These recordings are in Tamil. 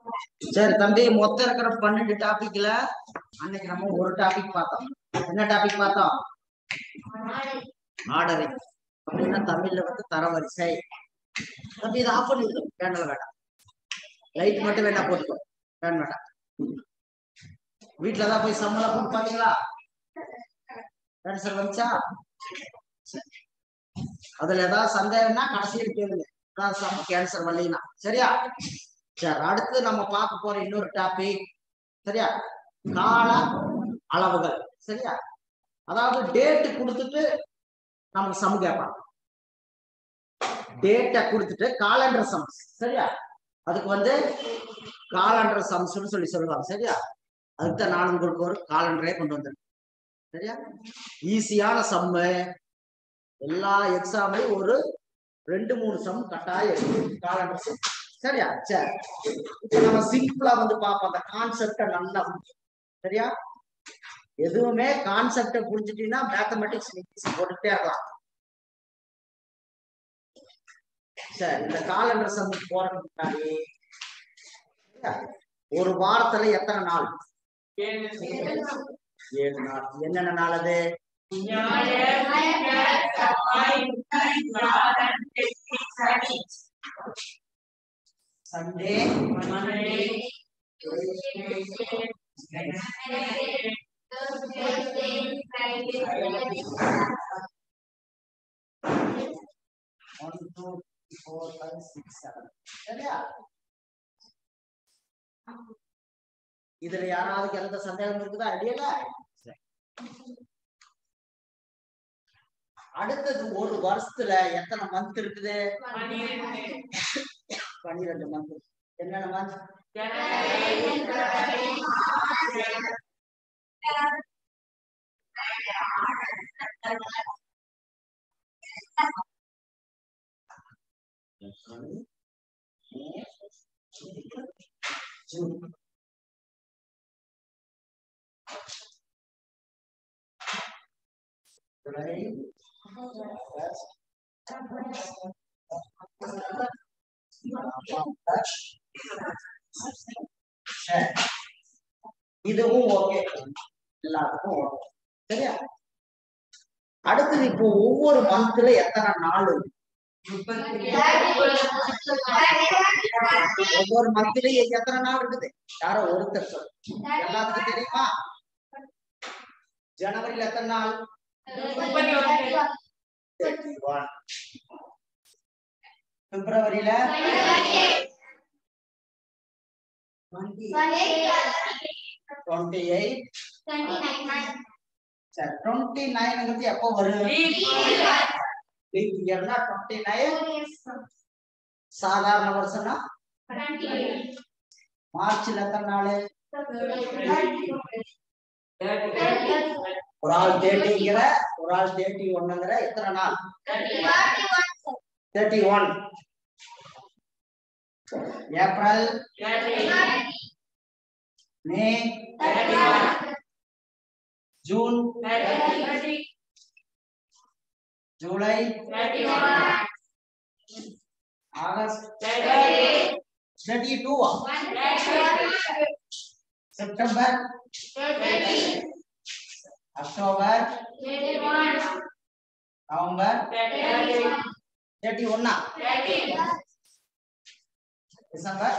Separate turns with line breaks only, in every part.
சரி தம்பி மொத்தம் இருக்கிற பன்னெண்டு டாபிக்ல அன்னைக்கு நம்ம ஒரு டாபிக் பார்த்தோம் என்ன டாபிக் பார்த்தோம் ஆர்டரிங் அப்படின்னா தமிழ்ல வந்து தரவரிசை தம்பி இதை ஆஃப் பண்ணிடுங்க கேண்டல் வேண்டாம் லைட் மட்டும் வேணா போட்டுக்கோ ஃபேன் வேண்டாம் வீட்டுல தான் போய் சம்பளம் போட்டு பாத்தீங்களா சார் வந்துச்சா சரி. அதுல ஏதாவது சந்தேகம்னா கடைசியில் கேளுங்க அதான் சம் கேன்சர் வரலைன்னா சரியா சரி அடுத்து நம்ம பார்க்க போற இன்னொரு டாபிக் சரியா கால அளவுகள் சரியா அதாவது டேட் கொடுத்துட்டு நமக்கு சம் கேட்பாங்க டேட்டை கொடுத்துட்டு காலண்டர் சம்ஸ் சரியா அதுக்கு வந்து காலண்டர் சம்ஸ்னு சொல்லி சொல்லுவாங்க சரியா அதுக்கு தான் நான் உங்களுக்கு ஒரு காலண்டரே கொண்டு வந்திருக்கேன் சரியா ஈஸியான சம்மு எல்லா எக்ஸாம்லயும் ஒரு ரெண்டு மூணு சம் கட்டாயம் இருக்கு காலண்டர் சம் சரியா சரி இப்ப நம்ம சிம்பிளா வந்து பார்ப்போம் அந்த கான்செப்ட நல்லா புரிஞ்சுக்கணும். சரியா எதுவுமே கான்செப்ட புரிஞ்சுட்டீங்கன்னா மேத்தமெட்டிக்ஸ் போட்டுக்கிட்டே இருக்கலாம் சரி இந்த காலண்டர் சம் போறதுக்கு முன்னாடி சரியா? ஒரு வாரத்துல எத்தனை நாள் ஏழு நாள் என்னென்ன நாள் அது Sunday one two four five six seven சரியா இதுல யாராவது எந்த சந்தேகம் இருக்குதா ஐடியால அடுத்தது ஒரு வருஷத்துல எத்தனை மந்த் இருக்குது பன்னிரெண்டு மந்த் என்னென்ன மந்த் ஜூன் ஜூலை சரி. இதுவும் ஓகே எல்லாத்துக்கும் ஓகே சரியா அடுத்தது இப்போ ஒவ்வொரு மந்த்ல எத்தனை நாள் இருக்கு? ஒவ்வொரு மந்த்லயும் எத்தனை நாள் இருக்குது யாரோ ஒருத்தர் சொல்லு எல்லாத்துக்கும் தெரியுமா ஜனவரியில எத்தனை நாள் பிப்ரவரியில டுவெண்ட்டி எயிட் சரி டுவெண்ட்டி நைன்ங்கிறது எப்போ வரும் லீப் இயர்னா டுவெண்ட்டி நைன் சாதாரண வருஷம்னா மார்ச்ல எத்தனை நாள் ஒரு ஆள் தேர்ட்டிங்கிற ஒரு ஆள் தேர்ட்டி ஒன்னுங்கிற எத்தனை நாள் thirty one April May June July August thirty two September October November thirty ஒன்னா டிசம்பர்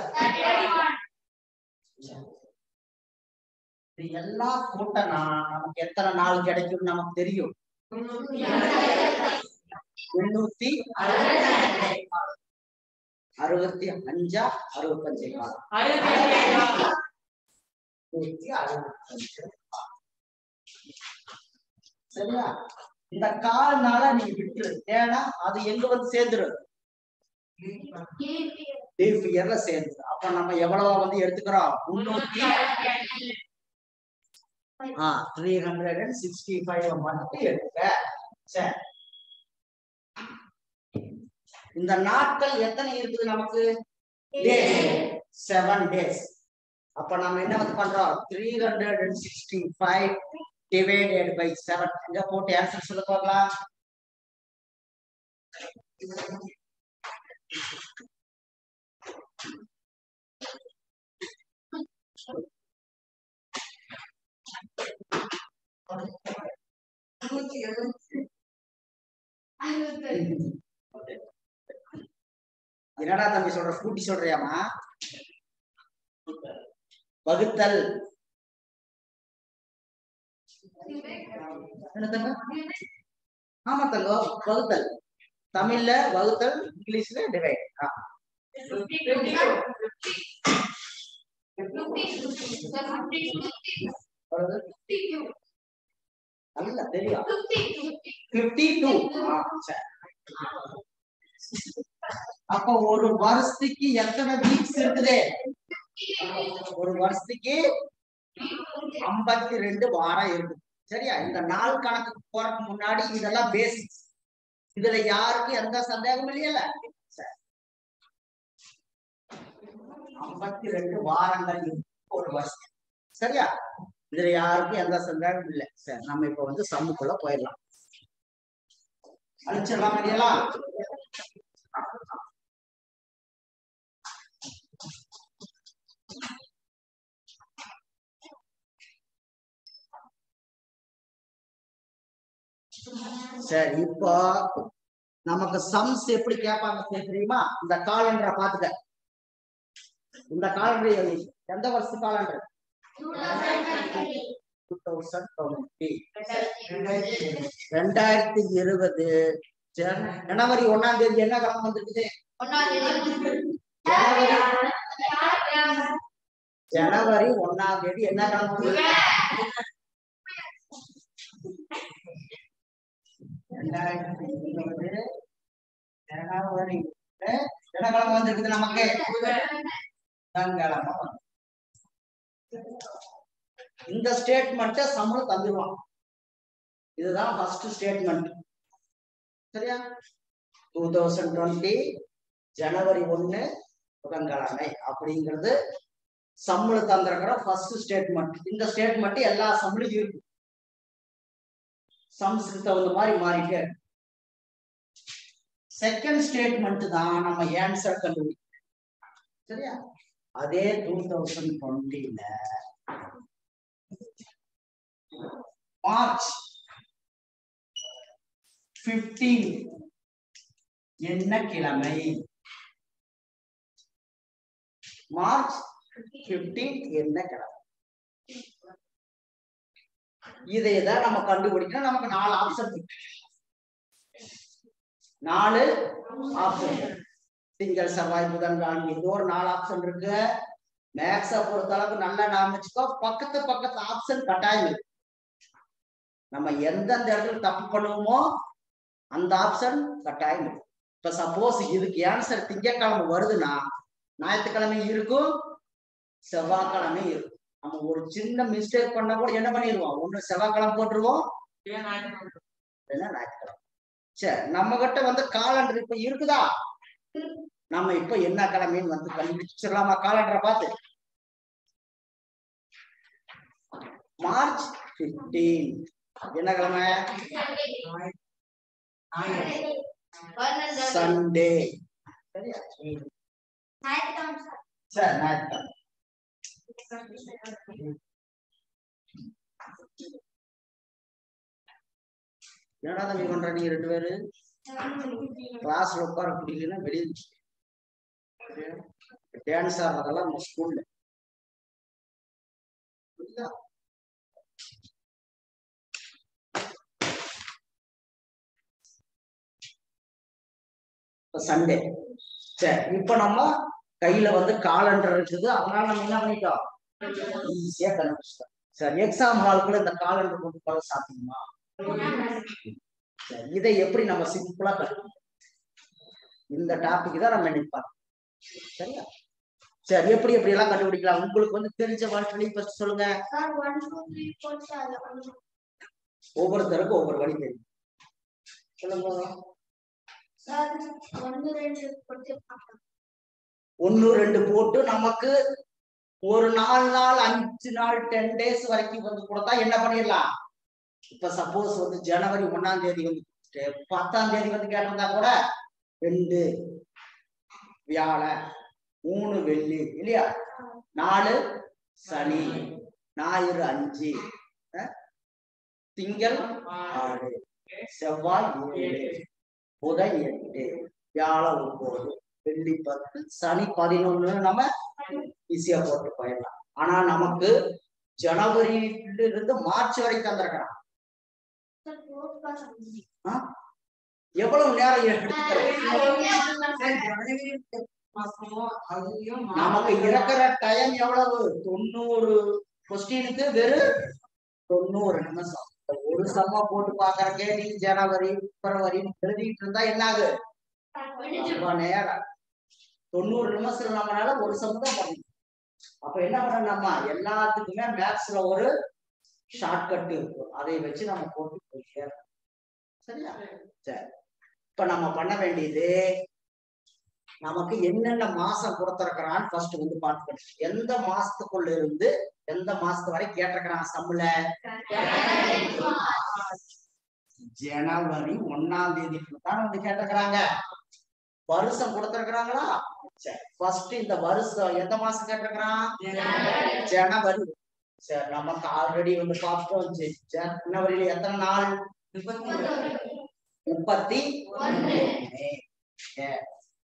இது எல்லாம் கூட்டனா நமக்கு எத்தனை நாள் கிடைக்கும் நமக்கு தெரியும் முன்னூத்தி அறுபத்தி அஞ்சா அறுபத்தஞ்சு காலம் நூத்தி அறுபத்தஞ்சு சரியா இந்த கால்னால நீ விட்டுரு ஏன்னா அது எங்க வந்து சேர்ந்துரும் லீஃப் இயர்ல சேர்ந்து அப்ப நம்ம எவ்வளவு வந்து எடுத்துக்கிறோம் முன்னூத்தி ஆ three hundred and sixty five மட்டும் எடுக்க சரி இந்த நாட்கள் எத்தனை இருக்குது நமக்கு செவன் டேஸ் அப்ப நம்ம என்ன வந்து பண்றோம் three hundred and sixty five divided by seven இங்க போட்டு ஆன்சர் சொல்ல பார்க்கலாம் என்னடா தம்பி சொல்ற கூட்டி சொல்றியாமா வகுத்தல் என்ன தங்க ஆமா தங்கம் வகுத்தல் தமிழ்ல வகுத்தல் இங்கிலீஷ்ல டிவைட் நல்ல தெரியும் பிப்டி டூ அப்ப ஒரு வருஷத்துக்கு எத்தனை வீக்ஸ் இருக்குது ஒரு வருஷத்துக்கு ஐம்பத்தி ரெண்டு வாரம் இருக்குது சரியா இந்த நாள் கணக்கு போறதுக்கு முன்னாடி இதெல்லாம் பேசிக்ஸ் இதுல யாருக்கும் எந்த சந்தேகமும் இல்லையல ஐம்பத்தி ரெண்டு வாரங்கள் இருக்கு ஒரு வருஷம் சரியா இதுல யாருக்கும் எந்த சந்தேகமும் இல்லை சரி நம்ம இப்ப வந்து சம்முக்குள்ள போயிடலாம் அழிச்சிடலாம் இல்லையா சரி இப்போ நமக்கு சம்ஸ் எப்படி கேட்பாங்க தெரியுமா இந்த காலண்டரை பாத்துக்க இந்த காலண்டர் எந்த வருஷம் காலண்டர் டூ தௌசண்ட் டுவெண்ட்டி ரெண்டாயிரத்தி இருபது ஜனவரி ஒண்ணாம் தேதி என்ன கிழமை வந்திருக்குது ஜனவரி ஒண்ணாம் தேதி என்ன கிழமை வந்திருக்கு ரெண்டாயிரத்தி இருபது ஜனவரி என்ன கிழமை வந்திருக்குது நமக்கு புதன்கிழமை வந்து இந்த ஸ்டேட்மெண்ட்டை சம்பளம் தந்துருவான் இதுதான் ஃபர்ஸ்ட் ஸ்டேட்மெண்ட் சரியா டூ தௌசண்ட் டுவெண்ட்டி ஜனவரி ஒண்ணு புதன்கிழமை அப்படிங்கிறது சம்பளம் தந்திருக்கிற ஃபர்ஸ்ட் ஸ்டேட்மெண்ட் இந்த ஸ்டேட்மெண்ட் எல்லா சம்பளும் இருக்கு சம்ஸ்க்கு தகுந்த மாதிரி மாறிட்டே இருக்கு செகண்ட் ஸ்டேட்மெண்ட் தான் நம்ம ஆன்சர் கண்டுபிடிக்கணும் சரியா அதே டூ தௌசண்ட் டுவெண்ட்டில மார்ச் பிப்டீன் என்ன கிழமை மார்ச் பிப்டீன் என்ன கிழமை இதை தான் நம்ம கண்டுபிடிக்கணும் நமக்கு நாலு ஆப்ஷன் இருக்கு நாலு ஆப்ஷன் திங்கள் செவ்வாய் புதன் வியாழன் இது ஒரு நாலு ஆப்ஷன் இருக்கு மேக்ஸ பொறுத்த அளவுக்கு நல்லா நாம வச்சுக்கோ பக்கத்து பக்கத்து ஆப்ஷன் கட்டாயம் இருக்கு நம்ம எந்தெந்த இடத்துல தப்பு பண்ணுவோமோ அந்த ஆப்ஷன் கட்டாயம் இருக்கு இப்ப சப்போஸ் இதுக்கு ஆன்சர் திங்கட்கிழமை வருதுன்னா ஞாயிற்றுக்கிழமை இருக்கும் செவ்வாய்க்கிழமை இருக்கும் நம்ம ஒரு சின்ன மிஸ்டேக் பண்ணா கூட என்ன பண்ணிடுவோம் ஒண்ணு செவ்வாய்க்கிழமை போட்டுருவோம் இல்லைன்னா ஞாயிற்றுக்கிழமை சரி நம்ம கிட்ட வந்து காலண்டர் இப்ப இருக்குதா நம்ம இப்ப என்ன கிழமைன்னு வந்து கண்டுபிடிச்சிடலாமா காலண்டரை பார்த்து மார்ச் பிப்டீன் என்ன கிழமை சண்டே சரியா சரி ஞாயிற்றுக்கிழமை என்னடா தம்பி பண்ற நீங்க ரெண்டு பேரு கிளாஸ்ல உட்கார பிடிக்கலன்னா வெளியே டான்ஸ் ஆடுறதெல்லாம் நம்ம ஸ்கூல்ல புரியுதா சண்டே சரி இப்ப நம்ம கையில வந்து காலண்டர் இருக்குது அதனால நம்ம என்ன பண்ணிட்டோம் ஈஸியா கண்டுபிடிச்சிட்டோம் சரி எக்ஸாம் ஹாலுக்குள்ள இந்த காலண்டர் கொண்டு போக சாத்தியமா சரி இதை எப்படி நம்ம சிம்பிளா கற்றுக்கணும் இந்த டாபிக் தான் நம்ம நினைப்பாங்க சரியா சரி எப்படி எப்படி எல்லாம் கண்டுபிடிக்கலாம் உங்களுக்கு வந்து தெரிஞ்ச வழி ஃபர்ஸ்ட் சொல்லுங்க ஒவ்வொருத்தருக்கும் ஒவ்வொரு வழி தெரியும் சொல்லுங்க ஒன்னு ரெண்டு போட்டு நமக்கு ஒரு நாலு நாள் அஞ்சு நாள் டென் டேஸ் வரைக்கும் வந்து கொடுத்தா என்ன பண்ணிடலாம் இப்ப சப்போஸ் வந்து ஜனவரி ஒண்ணாம் தேதி வந்து பத்தாம் தேதி வந்து கேட்டிருந்தா கூட ரெண்டு வியாழன் மூணு வெள்ளி இல்லையா நாலு சனி ஞாயிறு அஞ்சு அஹ், திங்கள் ஆறு செவ்வாய் ஏழு புதன் எட்டு வியாழன் ஒன்பது வெள்ளி பத்து சனி பதினொன்னு நம்ம ஈஸியா போட்டு போயிடலாம் ஆனா நமக்கு ஜனவரியில இருந்து மார்ச் வரைக்கும் தந்திருக்கிறான் ஆ? எவ்வளவு நேரம் எடுத்துக்கிறது நமக்கு இருக்கிற டைம் எவ்வளவு தொண்ணூறு கொஸ்டினுக்கு வெறும் தொண்ணூறு நிமிஷம் இந்த ஒரு சம்மா போட்டு பாக்குறக்கே நீ ஜனவரி பிப்ரவரி எழுதிட்டு இருந்தா என்ன ஆகுது ரொம்ப நேரம் தொண்ணூறு நிமிஷம் நம்மளால ஒரு சம் தான் பண்ணணும் அப்ப என்ன பண்ணணும்மா எல்லாத்துக்குமே மேக்ஸ்ல ஒரு ஷார்ட்கட் இருக்கும் அதை வச்சு நம்ம போட்டு போய் சரியா சரி இப்ப நம்ம பண்ண வேண்டியது நமக்கு என்னென்ன மாசம் கொடுத்திருக்கிறான்னு ஃபர்ஸ்ட் வந்து பார்த்துக்கணும் எந்த மாசத்துக்குள்ள இருந்து எந்த மாசத்து வரை கேட்டிருக்கிறான் சம்பள ஜனவரி ஒன்னாம் தேதி தான் வந்து கேட்டிருக்கிறாங்க வருஷம் கொடுத்திருக்கிறாங்களா சரி ஃபர்ஸ்ட் இந்த வருஷம் எந்த மாசம் கேட்டிருக்கிறான் ஜனவரி சரி நமக்கு ஆல்ரெடி வந்து பார்த்துட்டோம் ஜ- ஜனவரியில எத்தனை நாள் முப்பத்தி ஒண்ணு. சரி.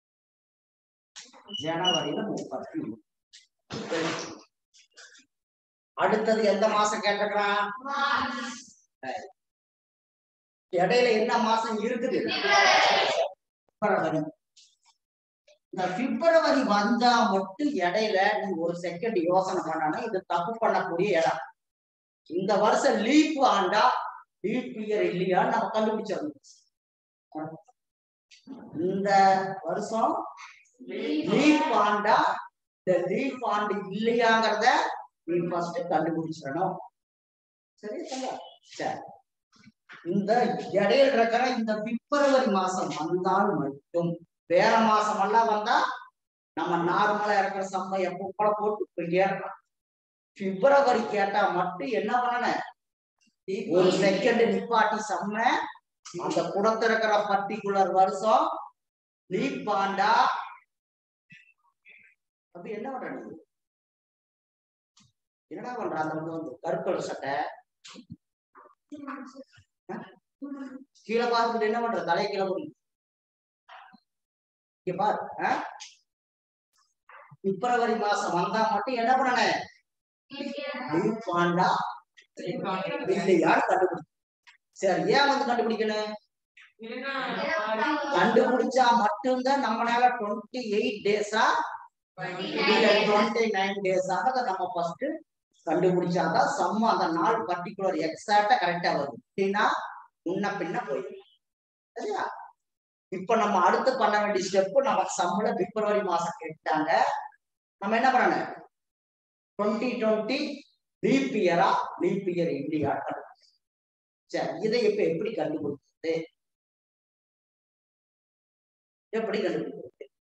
ஜனவரியில முப்பத்தி ஒண்ணு. சரி. அடுத்தது எந்த மாசம் கேட்டிருக்கிறான் சரி. இடையில என்ன மாசம் இருக்குது பிப்ரவரி இந்த பிப்ரவரி வந்தா மட்டும் இடையில நீ ஒரு செகண்ட் யோசனை பண்ணணும் இது தப்பு பண்ணக்கூடிய இடம் இந்த வருஷம் லீப் ஆண்டா லீப் இயர் இல்லையா நம்ம கண்டுபிடிச்சிடணும் இந்த வருஷம் லீப் ஆண்டா இந்த லீப் ஆண்டு இல்லையாங்கிறத நீ ஃபர்ஸ்ட் கண்டுபிடிச்சிடணும் சரி சரியா? சரி இந்த இடையில இருக்கிற இந்த பிப்ரவரி மாசம் வந்தால் மட்டும் வேற மாசம் எல்லாம் வந்தா நம்ம நார்மலா இருக்கிற சம்பளம் எப்போ கூட போட்டு போய் கேட்கலாம் பிப்ரவரி கேட்டா மட்டும் என்ன பண்ணணும் ஒரு செகண்ட் நிப்பாட்டி செம்ம அந்த கொடுத்திருக்கிற பர்டிகுலர் வருஷம் லீப் பாண்டா அப்ப என்ன பண்ற நீ என்னடா பண்ற அந்த வந்து வந்து கருக்கல் சட்டை கீழே பார்த்துட்டு என்ன பண்ற தலையை கீழே போடு இங்க பாரு ஆ? பிப்ரவரி மாசம் வந்தா மட்டும் என்ன பண்ணணும் லீப் பாண்டா இல்லையான்னு கண்டுபிடி சரி ஏன் வந்து கண்டுபிடிக்கணும் கண்டுபிடிச்சா மட்டும்தான் நம்மளால டுவெண்ட்டி எயிட் டேஸா டுவெண்ட்டி நைன் டேஸாக அதை நம்ம ஃபர்ஸ்ட் கண்டுபிடிச்சாதான் சம்ம அந்த நாள் பர்டிகுலர் எக்ஸாக்டா கரெக்டா வரும் அப்படின்னா முன்ன பின்ன போயிடும் சரியா இப்ப நம்ம அடுத்து பண்ண வேண்டிய ஸ்டெப் நமக்கு சம்பள பிப்ரவரி மாசம் கேட்டாங்க நம்ம என்ன பண்ணணும் டுவெண்ட்டி டுவெண்ட்டி லீப் இயரா லீப் இயர் இல்லையா சரி இதை இப்ப எப்படி கண்டுபிடிக்கிறது எப்படி கண்டுபிடிக்கிறது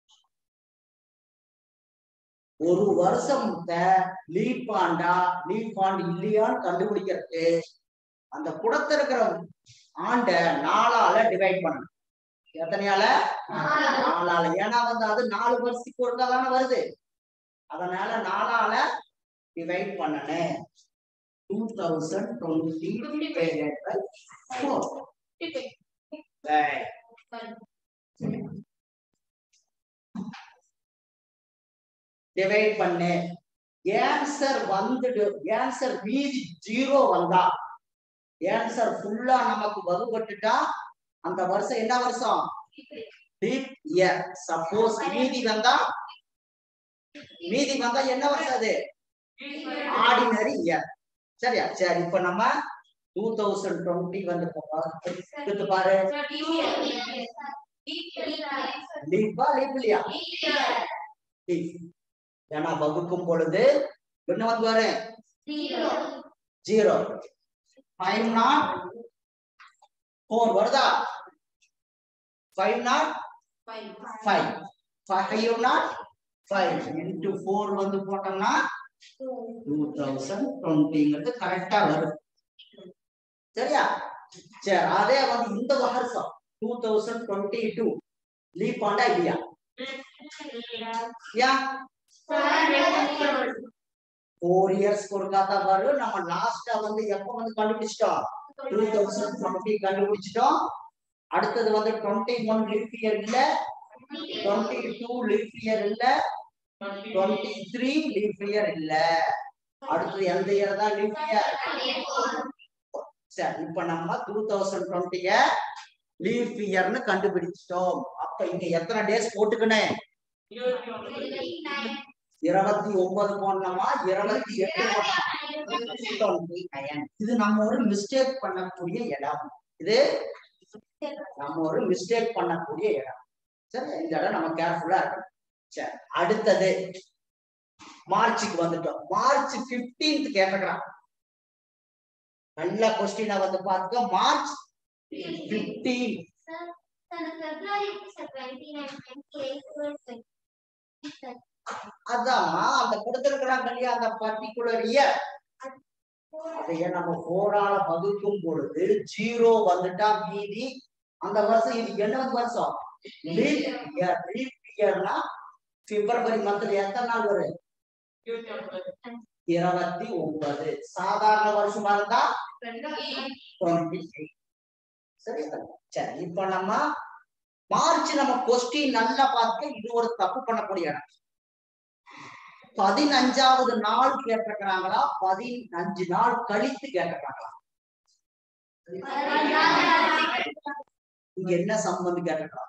ஒரு வருஷம் லீப் ஆண்டா லீப் ஆண்டு இல்லையான்னு கண்டுபிடிக்கிறதுக்கு அந்த குடத்திருக்கிற ஆண்ட நாலால டிவைட் பண்ணணும் எத்தனையால நாலால ஏன்னா வந்து அது நாலு வருஷத்துக்கு ஒருக்கா தானே வருது அதனால நாலால டிவைட் பண்ணணும் two thousand twenty four divide பண்ணு ஆன்சர் வந்துடு ஆன்சர் மீதி ஜீரோ வந்தா ஆன்சர் ஃபுல்லா நமக்கு வகுபட்டுட்டா அந்த வருஷம் என்ன வருஷம் லீப் இயர் சப்போஸ் மீதி வந்தா மீதி வந்தா என்ன வருஷம் அது ஆர்டினரி இயர் சரியா சரி இப்ப நம்ம டூ தௌசண்ட் டுவெண்ட்டி வந்து எடுத்து பாரு லீப்பா லீப் இல்லையா லீப் ஏன்னா வகுக்கும் பொழுது என்ன வந்து பாரு ஜீரோ ஃபைவ் நாட் ஃபோர் வருதா five nought five five nought five into four வந்து போட்டோம்னா டூ தௌசண்ட் டுவெண்ட்டிங்கிறது கரெக்டா வரும் சரியா சரி அதே வந்து இந்த வருஷம் two thousand twenty two leap ஆண்டா இல்லையா ஏன் ஃபோர் இயர்ஸ் கொடுக்காத வரும் நம்ம லாஸ்டா வந்து எப்ப வந்து கண்டுபிடிச்சிட்டோம் டூ தௌசண்ட் டுவெண்ட்டி கண்டுபிடிச்சிட்டோம் அடுத்தது வந்து டுவெண்ட்டி ஒன் லீப் இயர் இல்ல டுவெண்ட்டி டூ லீஃப் இயர் இல்ல டுவெண்ட்டி த்ரீ லீஃப் இயர் இல்ல அடுத்தது எந்த இயர் தான் லீஃப் இயர் சரி இப்ப நம்ம டூ தௌசண்ட் டுவெண்ட்டிய லீஃப் இயர்னு கண்டுபிடிச்சிட்டோம் அப்ப இங்க எத்தனை டேஸ் போட்டுக்கணும் இருபத்தி ஒன்பது போடணுமா இருபத்தி எட்டு போடணுமா? இது நம்ம ஒரு மிஸ்டேக் பண்ணக்கூடிய இடம் இது நம்ம ஒரு மிஸ்டேக் பண்ணக்கூடிய இடம் சரி இந்த இடம் நம்ம கேர்ஃபுல்லா இருக்கணும் சரி அடுத்தது மார்ச்சுக்கு வந்துட்டோம் மார்ச் 15th கேட்டுக்கிறான் நல்ல கொஸ்டினா வந்து பாத்துக்க மார்ச் 15 அதான் அந்த கொடுத்திருக்கிறாங்க இல்லையா அந்த பர்டிகுலர் இயர் அதைய நம்ம போரால வகுக்கும் பொழுது ஜீரோ வந்துட்டா மீதி அந்த வருஷம் இது என்னது வருஷம் லீப் இயர் லீப் இயர்னா பிப்ரவரி மந்த்ல எத்தனை நாள் வரும் இருபத்தி ஒன்பது சாதாரண வருஷமா இருந்தா டுவெண்ட்டி சரி சரி இப்ப நம்ம மார்ச் நம்ம கொஸ்டின் நல்லா பார்த்து இது ஒரு தப்பு பண்ணக்கூடிய இடம் பதினஞ்சாவது நாள் கேட்டிருக்கிறாங்களா பதினஞ்சு நாள் கழித்து கேட்டிருக்காங்களா இங்க என்ன சம்பந்தம் கேட்டிருக்காங்க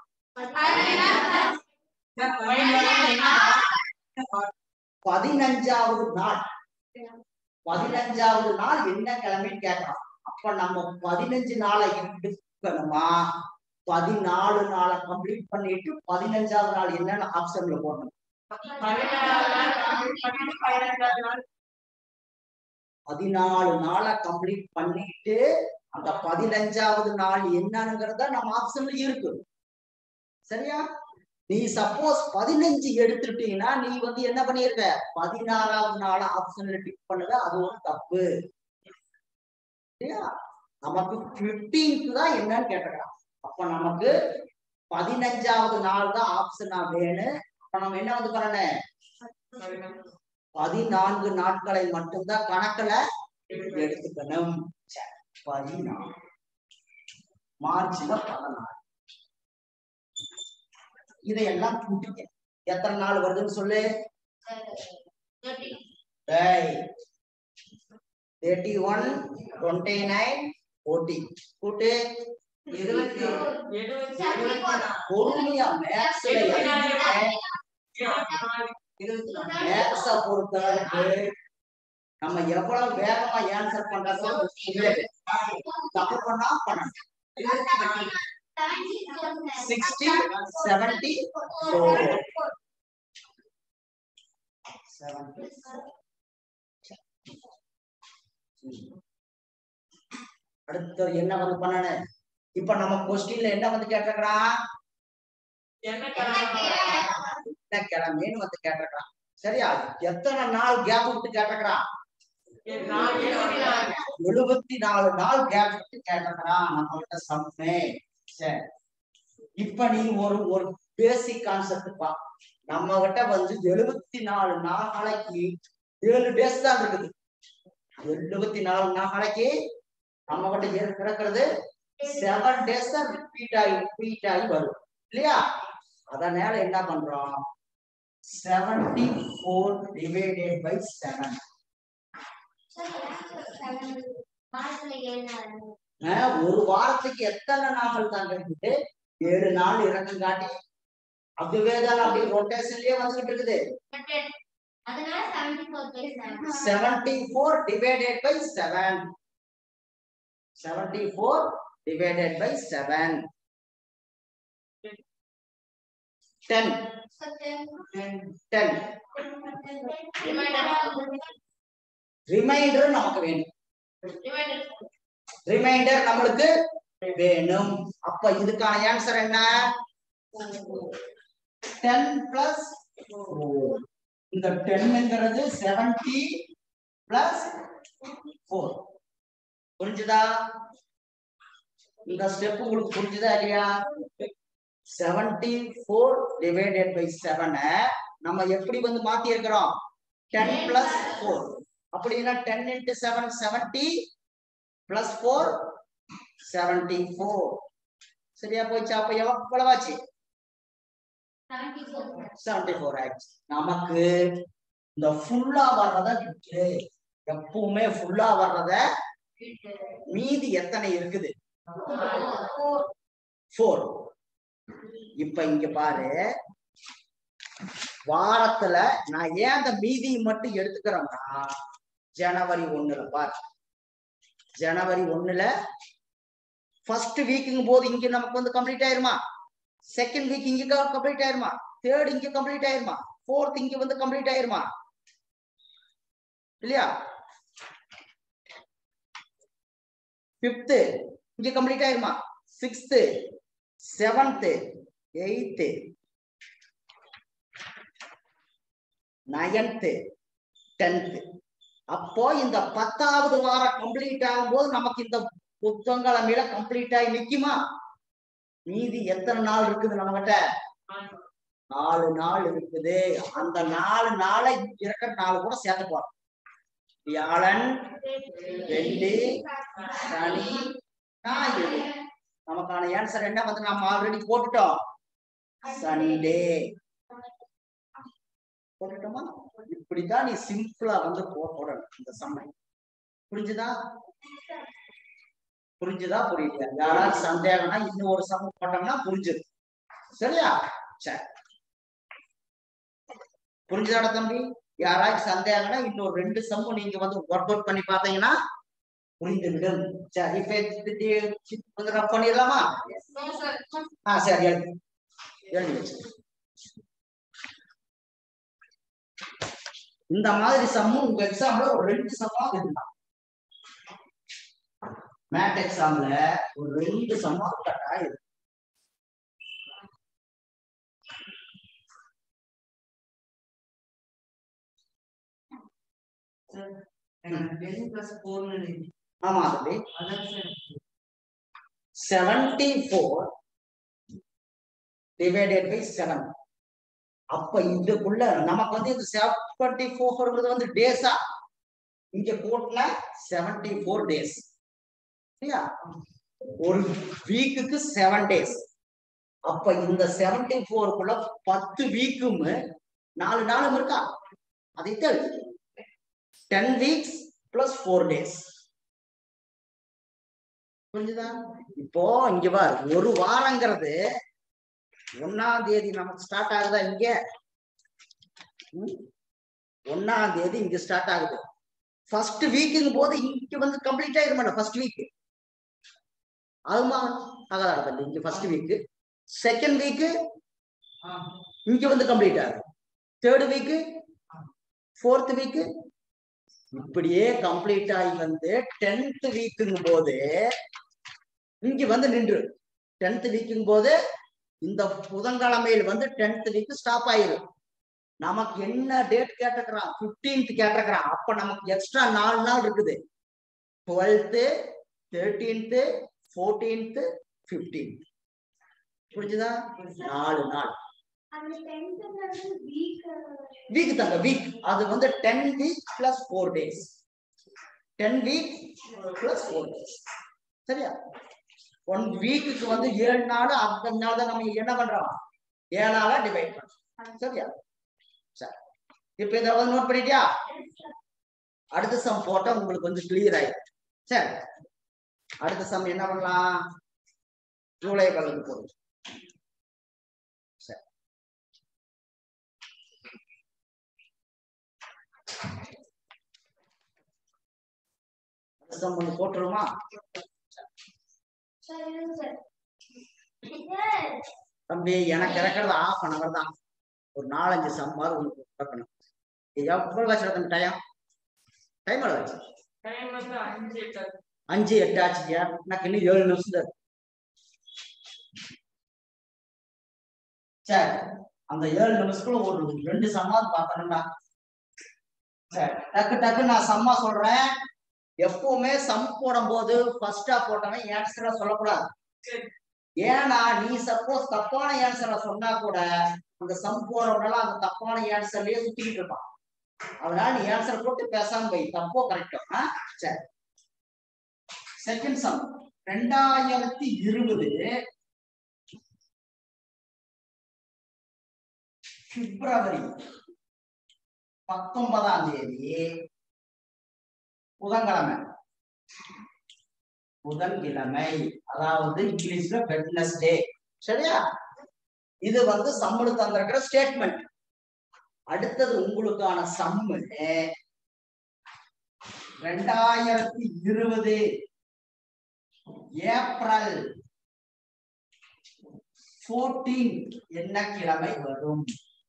பதினஞ்சாவது நாள் பதினஞ்சாவது நாள் என்ன கிழமைன்னு கேட்கலாம் அப்ப நம்ம பதினஞ்சு நாளை எடுக்கணுமா பதினாலு நாளை கம்ப்ளீட் பண்ணிட்டு பதினஞ்சாவது நாள் என்னென்ன ஆப்ஷன்ல போடணும் பதினாலு நாளை கம்ப்ளீட் பண்ணிட்டு அந்த பதினஞ்சாவது நாள் என்னங்கிறத நம்ம ஆப்ஷன்ல இருக்கு சரியா நீ சப்போஸ் பதினஞ்சு எடுத்துட்டீங்கன்னா நீ வந்து என்ன பண்ணிருக்க பதினாறாவது நாள் ஆப்ஷன்ல டிக் பண்ணுத அது ஒரு தப்பு சரியா நமக்கு பிப்டீன்த் தான் என்னன்னு கேட்டுக்கிறான் அப்ப நமக்கு பதினஞ்சாவது நாள் தான் ஆப்ஷனா வேணும் அப்ப நம்ம என்ன வந்து பண்ணணும் பதினான்கு நாட்களை மட்டும்தான் கணக்குல எடுத்துக்கணும் சரி, பதினாலு மார்ச்ல பதினாலு இதையெல்லாம் கூட்டிக்க எத்தனை நாள் வருதுன்னு சொல்லு thirty one twenty nine forty கூட்டு பொறுமையா மேக்ஸ்ல மேக்ஸ பொறுத்தவரைக்கு நம்ம எவ்வளவு வேகமா ஆன்சர் பண்றதோ தப்பு பண்ணா பண்ணணும் சிக்ஸ்டி செவன்டி அடுத்து என்ன வந்து பண்ணணும் இப்ப நம்ம கொஸ்டின்ல என்ன வந்து கேட்டிருக்கிறான் என்ன கிழமைன்னு வந்து கேட்டிருக்கிறான் சரியா எத்தனை நாள் கேப் விட்டு கேட்டிருக்கிறான் எழுபத்தி நாலு நாள் கேப் விட்டு கேட்டிருக்கிறான் நம்ம கிட்ட சம்மே சரி இப்ப நீ ஒரு ஒரு பேசிக் கான்செப்ட் பா நம்ம கிட்ட வந்து எழுபத்தி நாலு நாளைக்கு ஏழு டேஸ் தான் இருக்குது எழுபத்தி நாலு நாளைக்கு நம்ம கிட்ட ஏழு கிடக்கிறது செவன் டேஸ் தான் ரிப்பீட் ஆகி ரிப்பீட் ஆகி வரும் இல்லையா அதனால என்ன பண்றோம் seventy four divided by seven ஒரு வாரத்துக்கு எத்தனை நாட்கள் தான் இருக்குது ஏழு நாள் இறக்கம் காட்டி அதுவே தான் அப்படி ரொட்டேஷன்லயே வந்துகிட்டு இருக்குது seventy four divided by seven seventy four divided by 7 10 10 reminder நமக்கு வேணும் ரிமைண்டர் நம்மளுக்கு வேணும் அப்ப இதுக்கான ஆன்சர் என்ன 10 பிளஸ் இந்த 10ங்கிறது 70 பிளஸ் 4 புரிஞ்சுதா இந்த ஸ்டெப் உங்களுக்கு புரிஞ்சுதா இல்லையா செவன்டி ஃபோர் டிவைடட் பை செவனை நம்ம எப்படி வந்து மாத்தி இருக்கிறோம் டென் பிளஸ் ஃபோர் அப்படின்னா ten into seven seventy plus four seventy four சரியா போயிச்சா அப்ப எவ்வளவாச்சு செவன்டி ஃபோர் ஆயிடுச்சு நமக்கு இந்த ஃபுல்லா வர்றத விட்டு எப்பவுமே ஃபுல்லா வர்றத மீதி எத்தனை இருக்குது ஃபோர் இப்ப இங்க பாரு வாரத்துல நான் ஏன் அந்த மீதி மட்டும் எடுத்துக்கிறேன்னா ஜனவரி ஒண்ணுல பாரு ஜனவரி ஒண்ணுல ஃபர்ஸ்ட் வீக்குங்கும் போது இங்க நமக்கு வந்து கம்ப்ளீட் ஆயிருமா செகண்ட் வீக் இங்க கம்ப்ளீட் ஆயிருமா தேர்ட் இங்க கம்ப்ளீட் ஆயிருமா ஃபோர்த் இங்க வந்து கம்ப்ளீட் ஆயிருமா இல்லையா பிப்து இங்க கம்ப்ளீட் ஆயிருமா sixth seventh eighth ninth tenth அப்போ இந்த பத்தாவது வாரம் கம்ப்ளீட் ஆகும்போது நமக்கு இந்த புத்தகங்கள கம்ப்ளீட் ஆகி நிக்குமா மீதி எத்தனை நாள் இருக்குது நம்ம கிட்ட நாலு நாள் இருக்குது அந்த நாலு நாளை இங்க இருக்கிற நாலு கூட சேர்த்து போறோம் வியாழன் வெள்ளி சனி ஞாயிறு நமக்கான ஆன்சர் என்ன வந்து நம்ம ஆல்ரெடி போட்டுட்டோம் சண்டே போட்டுட்டோமா இப்படிதான் நீ சிம்பிளா வந்து போ- போடணும் இந்த சம்மை புரிஞ்சுதா புரிஞ்சுதா புரியல யாராவது சந்தேகம்னா இன்னும் ஒரு சமம் போட்டோம்னா புரிஞ்சுது சரியா சரி புரிஞ்சுதாடா தம்பி யாராச்சும் சந்தேகம்னா இன்னொரு ரெண்டு சம்மு நீங்க வந்து ஒர்க் அவுட் பண்ணி பார்த்தீங்கன்னா புரிந்துவிடும் சரி இப்ப வந்து ரப் பண்ணிடலாமா ஆ சரி எழுதி எழுதி வச்சு இந்த மாதிரி சம்மு உங்க எக்ஸாம்ல ஒரு ரெண்டு சம்மா இருந்தா மேட் எக்ஸாம்ல ஒரு ரெண்டு சம்மா கட்டாயம் இருக்கு ஆமா தம்பி seventy four divided by seven அப்ப இதுக்குள்ள நமக்கு வந்து இந்த செவன்டி ஃபோர்ங்கிறது வந்து டேஸா இங்க கோட்ல செவன்டி ஃபோர் டேஸ் சரியா ஒரு வீக்குக்கு செவன் டேஸ் அப்ப இந்த செவன்டி ஃபோருக்குள்ள பத்து வீக்கும் நாலு நாளும் இருக்கா அதைத்தான் ten weeks plus four days புரிஞ்சுதா இப்போ இங்க பாரு ஒரு வாரங்கிறது ஒன்னாம் தேதி நமக்கு ஸ்டார்ட் ஆகுதா இங்க ம்? ஒன்னாம் தேதி இங்க ஸ்டார்ட் ஆகுது ஃபர்ஸ்ட் வீக்குங்கும் போது இங்க வந்து கம்ப்ளீட் ஆயிரும் ஃபர்ஸ்ட் வீக் ஆகுமா ஆகாதா தம்பி இங்க ஃபர்ஸ்ட் வீக் செகண்ட் வீக் இங்க வந்து கம்ப்ளீட் ஆகுது தேர்ட் வீக் ஃபோர்த் வீக் இப்படியே கம்ப்ளீட் ஆகி வந்து டென்த் வீக்குங்கும் போது இங்க வந்து நின்று டென்த் வீக்குங்கும் போது இந்த புதன்கிழமையில் வந்து டென்த் வீக் ஸ்டாப் ஆயிரும் நமக்கு என்ன டேட் கேட்டிருக்கிறான் பிப்டீன்த் கேட்டிருக்கிறான் அப்ப நமக்கு எக்ஸ்ட்ரா நாலு நாள் இருக்குது டுவெல்த்து தேர்ட்டீன்த்து ஃபோர்டீன்த்து ஃபிஃப்டீன்த் புரிஞ்சுதா நாலு நாள் வீக் தாங்க வீக் அது வந்து ten week plus four days ten week plus four days சரியா ஒன் வீக்குக்கு வந்து ஏழு நாள் அந்த நாள் தான் நம்ம என்ன பண்றோம் ஏழால டிவைட் பண்றோம் சரியா சரி இப்ப இதை வந்து நோட் பண்ணிட்டியா அடுத்த சம் போட்டா உங்களுக்கு கொஞ்சம் கிளியர் ஆயிடும் சரி அடுத்த சம் என்ன பண்ணலாம் ஜூலை கலந்து போகுது சரி அடுத்த சம் ஒன்று போட்டுருமா தம்பி எனக்கு இறக்குறது ஆஃப் அன் அவர் தான் ஒரு நாலஞ்சு சம் மாதிரி உங்களுக்கு இறக்கணும் இது எவ்வளவு வச்சு தம்பி டைம் டைம் எவ்வளவு வச்சு அஞ்சு எட்டு ஆச்சுங்க எனக்கு இன்னும் ஏழு நிமிஷம் தான் இருக்கு. சரி அந்த ஏழு நிமிஷத்துக்குள்ள ஒரு ரெண்டு சம்மாவது பார்க்கணும்டா சரி டக்கு டக்கு நான் சம்மா சொல்றேன் எப்பவுமே சம் போடும்போது ஃபர்ஸ்டா போட்டவன் ஆன்சரா சொல்லக்கூடாது ஏன்னா நீ சப்போஸ் தப்பான ஆன்சரை சொன்னா கூட அந்த சம் போறவனால அந்த தப்பான ஆன்சர்லயே சுத்திக்கிட்டு இருப்பான் அதனால நீ ஆன்சர் போட்டு பேசாம போய் தப்போ கரெக்டோ சரி செகண்ட் சம் ரெண்டாயிரத்தி இருபது பிப்ரவரி பத்தொன்பதாம் தேதி புதன்கிழமை புதன்கிழமை அதாவது இங்கிலீஷ்ல வெட்னஸ்டே சரியா இது வந்து சம்மு தந்திருக்கிற ஸ்டேட்மெண்ட் அடுத்தது உங்களுக்கான சம்மு ரெண்டாயிரத்தி இருபது ஏப்ரல் போர்டீன் என்ன கிழமை வரும்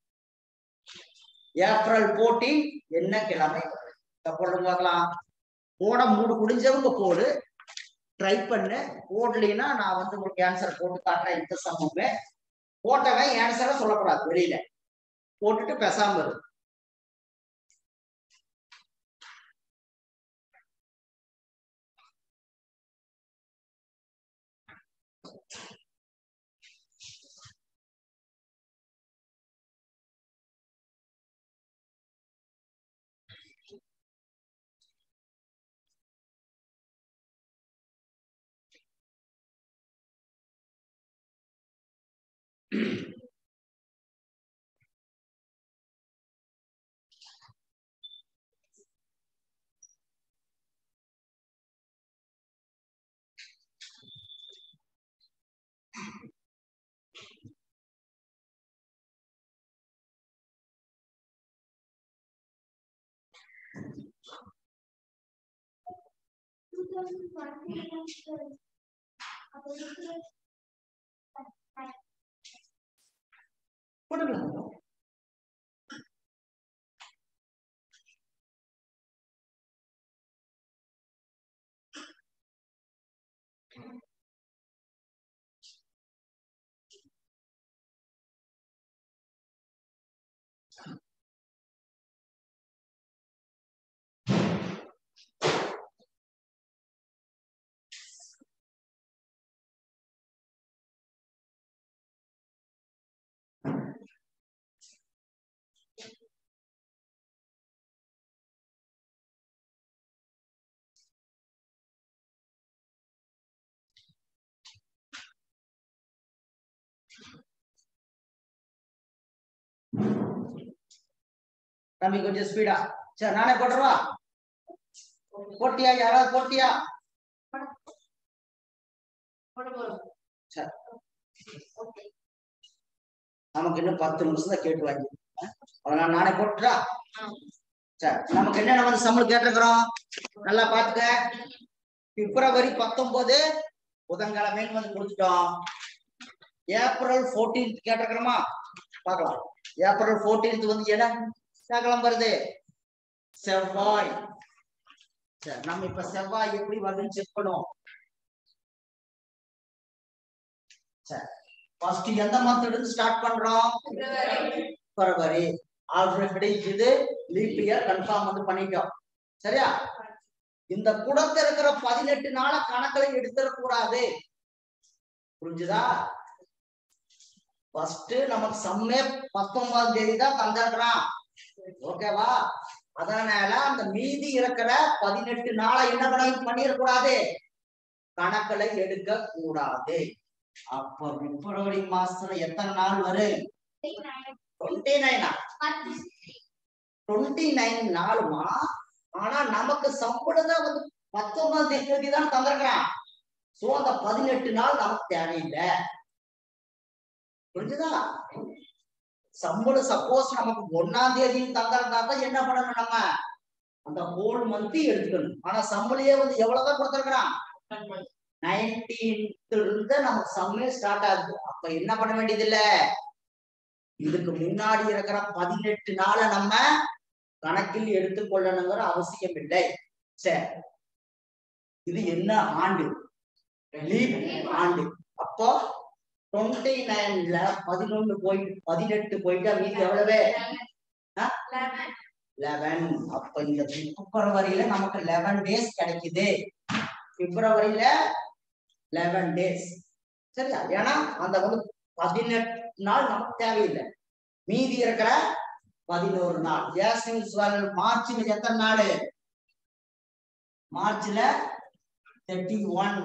ஏப்ரல் போர்டீன் என்ன கிழமை வரும் இத போடுங்க பார்க்கலாம் போட மூடு முடிஞ்சவங்க போடு ட்ரை பண்ணு போடலைன்னா நான் வந்து உங்களுக்கு ஆன்சர் போட்டு காட்டுறேன் இந்த சமமே போட்டவன் ஆன்சரை சொல்லக்கூடாது வெளியில போட்டுட்டு பேசாம இரு போடுங்க தம்பி கொஞ்சம் ஸ்பீடா சரி நானே போட்டுருவா போட்டியா யாராவது போட்டியா சரி நமக்கு இன்னும் பத்து நிமிஷம் தான் கேட்டு வாங்கி அதனால நானே போட்டுறா சரி நமக்கு என்னென்ன வந்து சம்பளம் கேட்டுக்கிறோம் நல்லா பாத்துக்க பிப்ரவரி பத்தொன்பது புதன்கிழமைன்னு வந்து கொடுத்துட்டோம் ஏப்ரல் போர்டீன்த் கேட்டிருக்கிறோமா பார்க்கலாம் ஏப்ரல் போர்டீன்த் வந்து என்ன சகலம் வருது செவ்வாய் சரி நம்ம இப்ப செவ்வாய் எப்படி வருதுன்னு செக் பண்ணுவோம் சரி ஃபர்ஸ்ட் எந்த மந்த் இருந்து ஸ்டார்ட் பண்றோம் பிப்ரவரி ஆல்ரெடி இது லீப் இயர் கன்ஃபார்ம் வந்து பண்ணிட்டோம் சரியா இந்த குடத்துல இருக்கிற பதினெட்டு நாள கணக்குல எடுத்துடக்கூடாது புரிஞ்சுதா ஃபர்ஸ்ட் நமக்கு சம்மே பத்தொன்பதாம் தேதி தான் தந்துடுறான் ஓகேவா அதனால அந்த மீதி இருக்கிற பதினெட்டு நாளை என்ன பண்ண பண்ணிடக்கூடாது கணக்குல எடுக்க கூடாது அப்ப பிப்ரவரி மாசத்துல எத்தனை நாள் வரும் டுவெண்ட்டி நைனா டுவெண்ட்டி நைன் நாளுமா ஆனா நமக்கு சம்பளம் தான் வந்து பத்தொன்பதாம் தேதி தான் தந்திருக்கிறான் சோ அந்த பதினெட்டு நாள் நமக்கு தேவையில்லை புரிஞ்சுதா சம்பளம் சப்போஸ் நமக்கு ஒன்னாம் தேதி தந்திருந்தா தான் என்ன பண்ணணும் நம்ம அந்த ஹோல் மந்த் எடுத்துக்கணும் ஆனா சம்பளையே வந்து எவ்வளவுதான் கொடுத்திருக்கிறான் நைன்டீன்த் இருந்து நமக்கு சம்மே ஸ்டார்ட் ஆகுது அப்ப என்ன பண்ண வேண்டியது இல்ல இதுக்கு முன்னாடி இருக்கிற பதினெட்டு நாளை நம்ம கணக்கில் எடுத்துக்கொள்ளணுங்கிற அவசியம் இல்லை சரி இது என்ன ஆண்டு லீப் ஆண்டு அப்போ டுவெண்ட்டி நைன்ல பதினொன்னு போயிட்டு பதினெட்டு போயிட்டா மீதி எவ்வளவு லெவன் அப்ப இந்த பிப்ரவரியில நமக்கு லெவன் டேஸ் கிடைக்குது பிப்ரவரியில லெவன் டேஸ் சரியா ஏன்னா அந்த வந்து பதினெட்டு நாள் நமக்கு தேவையில்லை மீதி இருக்கிற பதினோரு நாள் ஏஸ் மார்ச்ல எத்தனை நாள் மார்ச்ல தேர்ட்டி ஒன்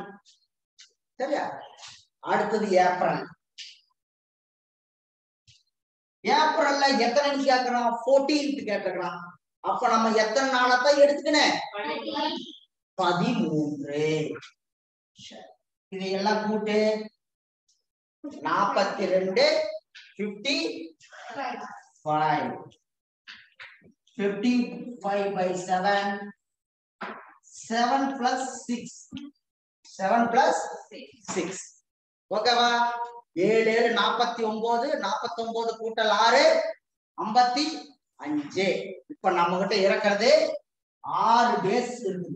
சரியா அடுத்தது ஏப்ரல் ஏப்ரல்ல எத்தனை கேட்கறான் ஃபோர்டீன்த் கேட்கறான் அப்ப நம்ம எத்தனை நாளத்தான் எடுத்துக்கணும் பதிமூன்று சரி. இதையெல்லாம் கூட்டு நாற்பத்தி ரெண்டு fifty five fifty five by seven seven plus six seven plus six ஓகேவா ஏழு ஏழு நாற்பத்தி ஒன்பது நாற்பத்தி ஒன்பது கூட்டல் ஆறு ஐம்பத்தி அஞ்சு இப்ப நம்ம கிட்ட இருக்கிறது ஆறு டேஸ் இருக்குது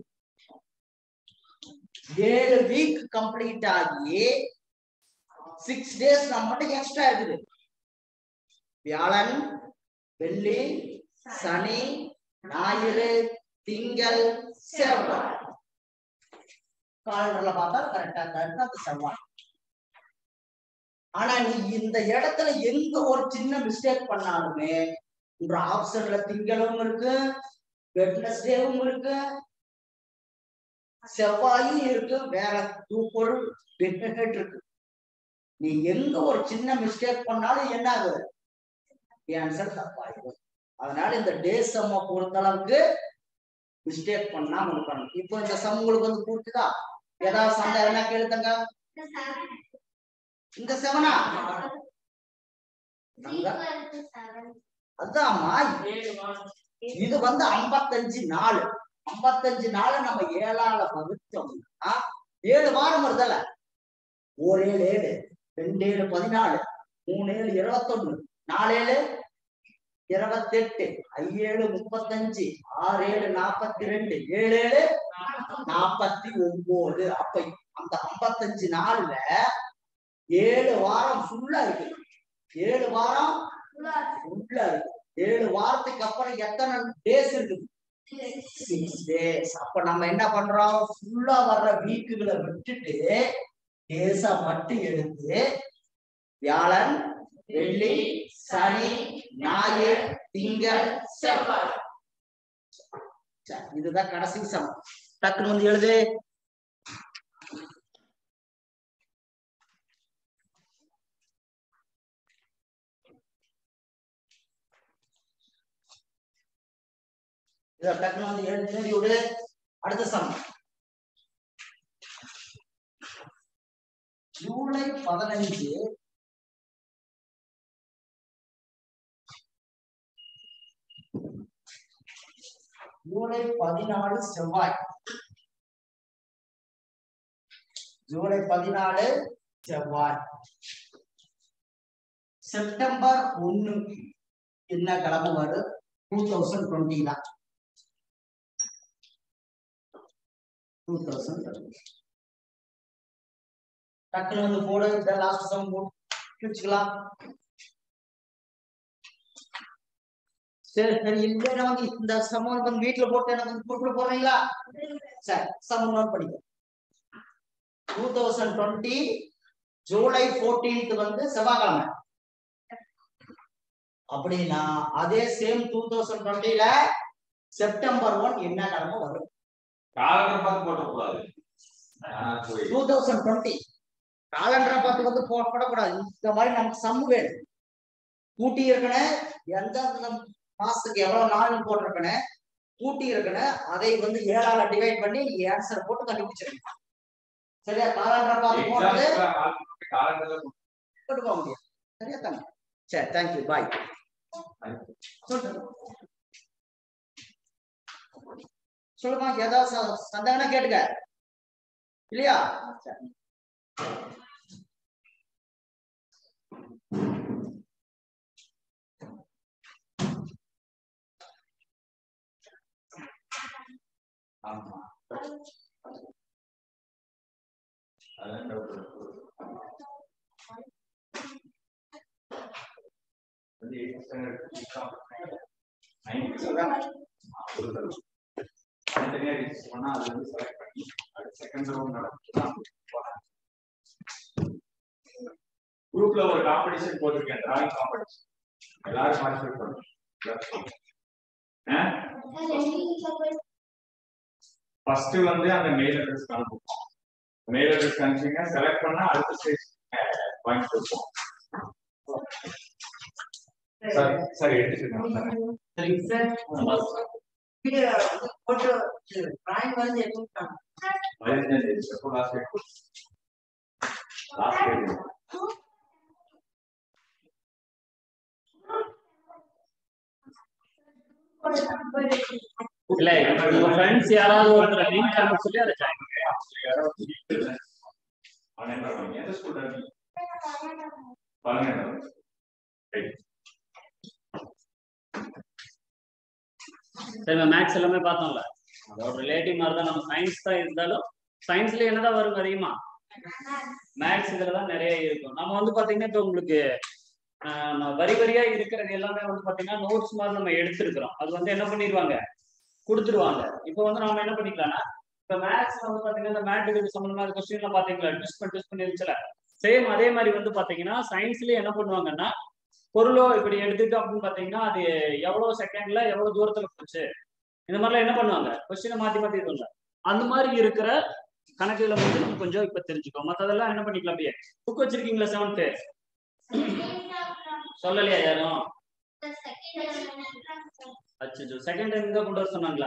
ஏழு வீக் கம்ப்ளீட் ஆகி சிக்ஸ் டேஸ் நம்ம மட்டும் எக்ஸ்ட்ரா இருக்குது வியாழன் வெள்ளி சனி ஞாயிறு திங்கள் செவ்வாய் காலண்டர்ல பார்த்தா கரெக்டா கரெக்டா அது செவ்வாய் ஆனா நீ இந்த இடத்துல எங்க ஒரு சின்ன மிஸ்டேக் பண்ணாலுமே உங்க ஆப்ஷன்ல திங்களும் இருக்கு வெட்னஸ்டேவும் இருக்கு செவ்வாயும் இருக்கு வேற தூப்பொருள் இருக்கு நீ எங்க ஒரு சின்ன மிஸ்டேக் பண்ணாலும் என்ன ஆகுது ஆன்சர் தப்பாயிடும் அதனால இந்த டே சம்ம பொறுத்த அளவுக்கு மிஸ்டேக் பண்ணாம இருக்கணும் இப்போ இந்த சம் உங்களுக்கு வந்து புரிஞ்சுதா ஏதாவது சந்தேகம் என்ன கேளுத்தங்க இந்த செவனா அதாம்மா இது வந்து ஐம்பத்தஞ்சு நாள் ஐம்பத்தஞ்சு நாள் நம்ம ஏழால வகுத்தோம்னா ஏழு வாரம் வருதல்ல ஒரு ஏழு ஏழு ரெண்டு ஏழு பதினாலு மூணு ஏழு இருபத்தொன்னு நாலு ஏழு இருபத்தெட்டு ஐஏழு முப்பத்தஞ்சு ஆறு ஏழு நாற்பத்தி ரெண்டு ஏழு ஏழு நாற்பத்தி ஒன்பது அப்ப அந்த ஐம்பத்தஞ்சு நாள்ல ஏழு வாரம் ஃபுல்லா இருக்கு ஏழு வாரம் ஃபுல்லா இருக்கு ஏழு வாரத்துக்கு அப்புறம் எத்தனை டேஸ் இருக்குது சிக்ஸ் டேஸ் அப்ப நம்ம என்ன பண்றோம் ஃபுல்லா வர்ற வீக்குகளை விட்டுட்டு டேஸா மட்டும் எடுத்து வியாழன் வெள்ளி சனி ஞாயிறு திங்கள் செவ்வாய் சரி, இதுதான் கடைசி சம் டக்குன்னு வந்து எழுது இத டக்குன்னு வந்து எழுதி எழுதி விடு அடுத்த சம் ஜூலை பதினஞ்சு ஜூலை பதினாலு செவ்வாய் ஜூலை பதினாலு செவ்வாய் செப்டம்பர் ஒண்ணு என்ன கிழமை வரும் டூ தௌசண்ட் டுவெண்ட்டி தான் டூ தௌசண்ட் டக்குனு வந்து போடு இந்த லாஸ்ட் சம் போட்டு வச்சுக்கலாம் சரி சரி இல்லைன்னா வந்து இந்த சமம் வந்து வீட்டுல போட்டு எனக்கு வந்து குறிப்பிட போறீங்களா சரி சமம் நோட் பண்ணிக்கோ two thousand twenty July fourteenth வந்து செவ்வாய்க்கிழமை அப்படின்னா அதே சேம் டூ தௌசண்ட் டுவெண்ட்டில செப்டம்பர் ஒன் என்ன கிழமை வரும்
காலண்டர் பார்த்து போட்டக்கூடாது போய்
டூ தௌசண்ட் டுவெண்ட்டி காலண்டரை பார்த்து வந்து போ- போடக்கூடாது இந்த மாதிரி நமக்கு சம்மு வேணும் கூட்டி இருக்கணும் எந்த மாசத்துக்கு எவ்வளவு நாள் போட்டிருக்கணும் கூட்டி இருக்கணும் அதை வந்து ஏழால டிவைட் பண்ணி ஆன்சர் போட்டு கண்டுபிடிச்சிருக்கணும் சரியா காலண்டரை பார்த்து போடுறது
காலண்டர்ல
போட்டு போக முடியும் சரியா தானே சரி தேங்க்யூ பாய் சொல்லுமா ஏதாவது ச- சந்தேகம்னா கேட்டுக்க இல்லையா சரி.
ஆமா அதான் doubt இருக்கு. வந்து eighth standard exam ninth standard தனித்தனியா register பண்ணா அது வந்து select பண்ணி அடுத்த second round நடக்கும் குரூப்ல ஒரு காம்படிஷன் போட்டிருக்கேன் டிராயிங் காம்படிஷன் எல்லாரும் பார்ட்டிசிபேட் பண்ணுங்க ஃபர்ஸ்ட் வந்து அந்த மெயில் அட்ரஸ் அனுப்புவோம் மெயில் அட்ரஸ் அனுப்பிச்சிங்க செலக்ட் பண்ணா அடுத்த ஸ்டேஜ் பாயிண்ட் கொடுப்போம் சார் சார் எடுத்துக்கிறேன்
சரிங்க சார் வீடியோ வந்து போட்டோ டிராயிங் வந்து எடுத்துட்டாங்க
பதினஞ்சு எப்போ லாஸ்ட் டேட் லாஸ்ட் டேட்
இல்ல உங்க ஃப்ரெண்ட்ஸ் யாராவது ஒருத்தர் லிங்க் அனுப்ப சொல்லி அதை ஜாயின்
அவன் என்ன பண்ணுவாங்க எந்த ஸ்கூல்ல இருக்கீங்க பதினேழு
சரி மேக்ஸ் எல்லாமே பார்த்தோம்ல அதோட ரிலேட்டிவ் மாதிரி தான் நம்ம சயின்ஸ் தான் இருந்தாலும் சயின்ஸ்ல என்னதான் வரும் அதிகமா மேக்ஸ் இதுல தான் நிறைய இருக்கும் நம்ம வந்து பாத்தீங்கன்னா இப்போ உங்களுக்கு ஆஹ், நம்ம வரி வரியா இருக்கிறது எல்லாமே வந்து பாத்தீங்கன்னா நோட்ஸ் மாதிரி நம்ம எடுத்திருக்கிறோம் அது வந்து என்ன பண்ணிடுவாங்க கொடுத்துருவாங்க இப்போ வந்து நம்ம என்ன பண்ணிக்கலாம்னா இப்போ மேக்ஸ் வந்து பாத்தீங்கன்னா இந்த மேட்டுக்கு சம்பந்தமா கொஸ்டின்ல பாத்தீங்களா டிஸ்ட் பண்ணி டிஸ்ட் பண்ணி இருந்துச்சுல சேம் அதே மாதிரி வந்து பாத்தீங்கன்னா சயின்ஸ்லயே என்ன பண்ணுவாங்கன்னா பொருளோ இப்படி எடுத்துட்டு அப்படின்னு பாத்தீங்கன்னா அது எவ்வளவு செகண்ட்ல எவ்வளவு தூரத்துல போச்சு இந்த மாதிரிலாம் என்ன பண்ணுவாங்க கொஸ்டினை மாத்தி மாத்தி இருப்பாங்க அந்த மாதிரி இருக்கிற கணக்குகளை வந்து நம்ம கொஞ்சம் இப்ப தெரிஞ்சுக்கோ மத்ததெல்லாம் என்ன பண்ணிக்கலாம் அப்படியே புக் வச்சிருக்கீங்களா செவன்த்து சொல்லலையா யாரும் அச்சோ செகண்ட் டைம் தான் கொண்டு வர சொன்னாங்களா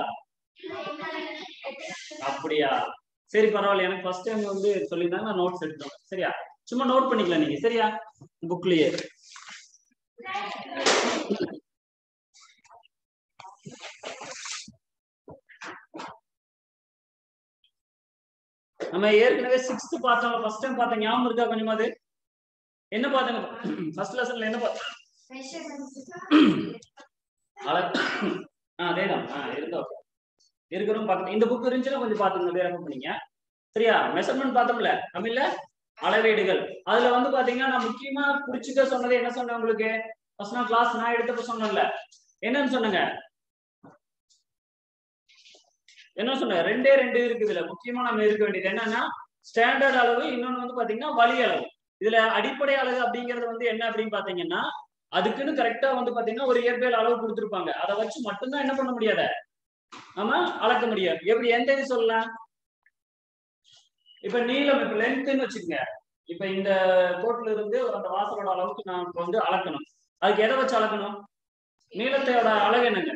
அப்படியா சரி பரவாயில்ல எனக்கு ஃபர்ஸ்ட் டைம் வந்து சொல்லியிருந்தாங்க நான் நோட்ஸ் எடுத்தோம் சரியா சும்மா நோட் பண்ணிக்கலாம் நீங்க சரியா புக்லயே நம்ம ஏற்கனவே சிக்ஸ்த் பார்த்தோம் ஃபர்ஸ்ட் டைம் பார்த்தோம் ஞாபகம் இருக்கா கொஞ்சமாவது என்ன பார்த்தோம் ஃபர்ஸ்ட் லெசன்ல என்ன பார்த்தோம் அள- ஆ, அதேதான் ஆ இருந்தோம் இருக்கிறோம் பார்த்து இந்த புக் இருந்துச்சுன்னா கொஞ்சம் பார்த்துங்க அப்படியே ரெஃபர் பண்ணீங்க சரியா மெஷர்மெண்ட் பார்த்தோம்ல தமிழ்ல அளவீடுகள் அதுல வந்து பாத்தீங்கன்னா நான் முக்கியமா குறிச்சுக்க சொன்னது என்ன சொன்னேன் உங்களுக்கு ஃபர்ஸ்ட் நான் கிளாஸ் நான் எடுத்தப்ப சொன்னேன்ல என்னன்னு சொன்னேங்க என்ன சொன்ன ரெண்டே ரெண்டு இருக்குது இதுல முக்கியமா நம்ம இருக்க வேண்டியது என்னன்னா ஸ்டாண்டர்ட் அளவு இன்னொன்னு வந்து பாத்தீங்கன்னா வழி அளவு இதுல அடிப்படை அளவு அப்படிங்கறது வந்து என்ன அப்படின்னு பாத்தீங்கன்னா அதுக்குன்னு கரெக்டா வந்து பாத்தீங்கன்னா ஒரு இயற்பியல் அளவு கொடுத்துருப்பாங்க அதை வச்சு மட்டும்தான் என்ன பண்ண முடியாத நம்ம அளக்க முடியாது எப்படி எந்த இது சொல்லலாம் இப்ப நீளம் இப்ப லென்த்னு வச்சுக்கோங்க இப்ப இந்த கோட்ல இருந்து ஒரு அந்த வாசலோட அளவுக்கு நான் இப்ப வந்து அளக்கணும் அதுக்கு எதை வச்சு அளக்கணும் நீளத்தையோட அளவு என்னங்க